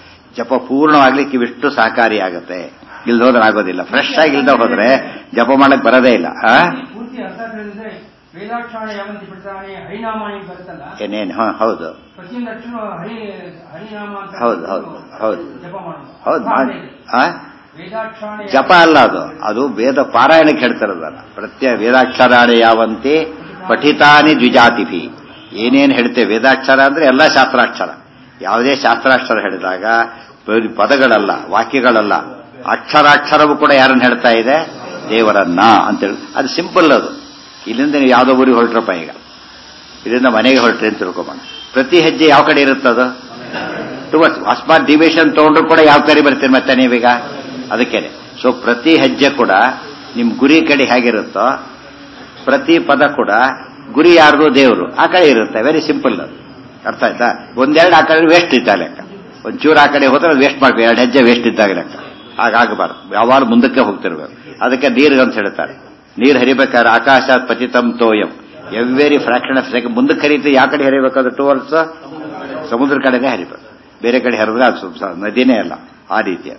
ಜಪ ಪೂರ್ಣವಾಗ್ಲಿಕ್ಕೆ ಇವಿಷ್ಟು ಸಹಕಾರಿಯಾಗುತ್ತೆ ಇಲ್ದ ಹೋದ್ರೆ ಆಗೋದಿಲ್ಲ ಫ್ರೆಶ್ ಆಗಿ ಇಲ್ದ ಹೋದ್ರೆ ಜಪ ಮಾಡಕ್ ಬರೋದೇ ಇಲ್ಲ ಆ? ಪೂರ್ತಿ ಅರ್ಥ ಹೇಳಿದ್ರೆ ವೇದಾಕ್ಷಾಣ ಯಾವಂತಿ ಬಿಡ್ತಾನೆ ಹರಿನಾಮ ಅಂತ ಬರುತ್ತಲ್ಲ ಏನೇನು ಹಾ ಹೌದು ಪ್ರತಿಯೊಂದು ಅಕ್ಷರ ಹರಿ ಹರಿನಾಮ ಅಂತ ಹೌದು, ಹೌದು, ಹೌದು. ಜಪ ಮಾಡೋದು ಹೌದು ಅರ್ಥ ಮಾಡಿ ಇದೆ. ಆ? ವೇದಾಕ್ಷಾಣ ಜಪ ಅಲ್ಲ ಅದು ಅದು ವೇದ ಪಾರಾಯಣಕ್ಕೆ ಹೇಳ್ತಾರದಲ್ಲ ಪ್ರತ್ಯ ವೇದಾಕ್ಷರಾಣಿ ಯಾವಂತಿ ಪಠಿತಾನಿ ದ್ವಿಜಾತಿಭಿ ಏನೇನು ಹೇಳ್ತೇವೆ ವೇದಾಕ್ಷರ ಅಂದ್ರೆ ಎಲ್ಲ ಶಾಸ್ತ್ರಾಕ್ಷರ ಯಾವುದೇ ಶಾಸ್ತ್ರಾಕ್ಷರ ಹೇಳಿದಾಗ ಬರೀ ಪದಗಳಲ್ಲ ವಾಕ್ಯಗಳಲ್ಲ ಅಕ್ಷರಾಕ್ಷರವು ಕೂಡ ಯಾರನ್ನ ಹೇಳ್ತಾ ಇದೆ ದೇವರನ್ನ ಅಂತೇಳಿ ಅದು ಸಿಂಪಲ್ ಅದು ಇಲ್ಲಿಂದ ನೀವು ಯಾವುದೋ ಊರಿಗೆ ಹೊರಟ್ರಪ್ಪ ಈಗ ಇದರಿಂದ ಮನೆಗೆ ಹೊರಟ್ರಿ ಅಂತ ತಿಳ್ಕೊಬೋಣ ಪ್ರತಿ ಹೆಜ್ಜೆ ಯಾವ ಕಡೆ ಇರುತ್ತದು ಟುವರ್ಸ್ ಅಸ್ಮಾತ್ ಡಿವಿಷನ್ ತಗೊಂಡ್ರು ಕೂಡ ಯಾವ ಕಡೆ ಬರ್ತೀರಿ ಮತ್ತೆ ನೀವೀಗ ಅದಕ್ಕೇನೆ ಸೊ ಪ್ರತಿ ಹೆಜ್ಜೆ ಕೂಡ ನಿಮ್ ಗುರಿ ಕಡೆ ಹೇಗಿರುತ್ತೋ ಪ್ರತಿ ಪದ ಕೂಡ ಗುರಿ ಯಾರ್ದು ದೇವರು ಆ ಕಡೆ ಇರುತ್ತೆ ವೆರಿ ಸಿಂಪಲ್ ಅರ್ಥ ಆಯ್ತಾ ಒಂದೆರಡು ಆ ಕಡೆ ವೇಸ್ಟ್ ಇದ್ದ ಲೆಕ್ಕ ಒಂಚೂರು ಆ ಕಡೆ ಹೋದ್ರೆ ವೇಸ್ಟ್ ಮಾಡ್ಬೇಕು ಎರಡು ಹೆಜ್ಜೆ ವೇಸ್ಟ್ ಇದ್ದಾಗ ಲೆಕ್ಕ ಹಾಗಾಗಬಾರ್ದು ಯಾವಾಗ ಮುಂದಕ್ಕೆ ಹೋಗ್ತಿರ್ಬೇಕು ಅದಕ್ಕೆ ನೀರು ಅಂತ ಹೇಳ್ತಾರೆ ನೀರು ಹರಿಬೇಕಾದ್ರೆ ಆಕಾಶ ಪತಿತಂ ತೋಯಂ ಎವ್ರಿ ಫ್ರಾಕ್ಷನ್ ಆಫ್ ಸೆಕೆಂಡ್ ಮುಂದಕ್ಕೆ ಹರಿಯುತ್ತೆ ಯಾವ ಕಡೆ ಹರಿಬೇಕಾದ್ರೆ ಟುವರ್ಡ್ಸ್ ಸಮುದ್ರ ಕಡೆನೇ ಹರಿಬೇಕು ಬೇರೆ ಕಡೆ ಹರಿದ್ರೆ ಅದು ಸ್ವಲ್ಪ ಸ- ನದಿನೇ ಅಲ್ಲ ಆ ರೀತಿಯ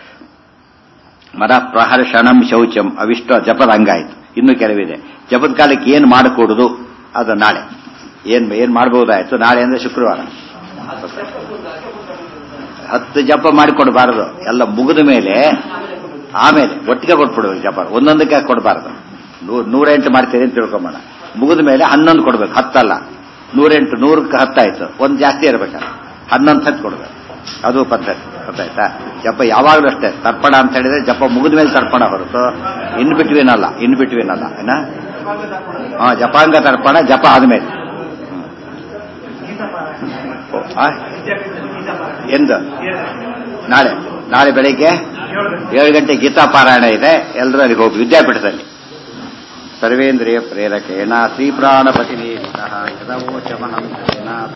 ಮರ ಪ್ರಹರ್ಷಣಂ ಶೌಚಂ ಅವಿಷ್ಟ ಜಪದ ಅಂಗಾಯ್ತು ಇನ್ನು ಕೆಲವಿದೆ ಜಪದ ಕಾಲಕ್ಕೆ ಏನ್ ಮಾಡಕೂಡುದು ಅದು ನಾಳೆ ಏನ್ ಏನ್ ಮಾಡಬಹುದಾಯ್ತು ನಾಳೆ ಅಂದ್ರೆ ಶುಕ್ರವಾರ ಹತ್ತು ಜಪ ಮಾಡಿಕೊಡ್ಬಾರದು ಎಲ್ಲ ಮುಗಿದ ಮೇಲೆ ಆಮೇಲೆ ಒಟ್ಟಿಗೆ ಕೊಟ್ಬಿಡ್ಬೇಕು ಜಪ ಒಂದೊಂದಕ್ಕೆ ಕೊಡಬಾರದು ನೂರ್ ನೂರೆಂಟು ಮಾಡ್ತೀರಿ ಅಂತ ತಿಳ್ಕೊಂಬೋಣ ಮುಗಿದ ಮೇಲೆ ಹನ್ನೊಂದು ಕೊಡ್ಬೇಕು ಹತ್ತಲ್ಲ ನೂರೆಂಟು ನೂರಕ್ಕೆ ಹತ್ತಾಯ್ತು ಒಂದು ಜಾಸ್ತಿ ಇರ್ಬೇಕಲ್ಲ ಹನ್ನೊಂದು ಹತ್ತು ಕೊಡ್ಬೇಕು ಅದು ಪದ್ಧತಿ ಗೊತ್ತಾಯ್ತಾ ಜಪ ಯಾವಾಗಲೂ ಅಷ್ಟೇ ತರ್ಪಣ ಅಂತ ಹೇಳಿದ್ರೆ ಜಪ ಮುಗಿದ ಮೇಲೆ ತರ್ಪಣ ಹೊರತು ಇನ್ ಬಿಟ್ವೀನ್ ಅಲ್ಲ ಇನ್ ಬಿಟ್ವೀನ್ ಅಲ್ಲ ಏನ ಹಾ ಜಪಾಂಗ ತರ್ಪಣ ಜಪ ಆದ್ಮೇಲೆ ಆ? ಎಂದು ನಾಳೆ ನಾಳೆ ಬೆಳಿಗ್ಗೆ ಏಳು ಗಂಟೆ ಗೀತಾ ಪಾರಾಯಣ ಇದೆ ಎಲ್ಲರೂ ಅಲ್ಲಿಗೆ ಹೋಗಿ ವಿದ್ಯಾಪೀಠದಲ್ಲಿ ಸರ್ವೇಂದ್ರಿಯ ಪ್ರೇರಕೇಣ ಶ್ರೀ ಪ್ರಾಣಪತಿ ಯದವೋಚಮಹಂ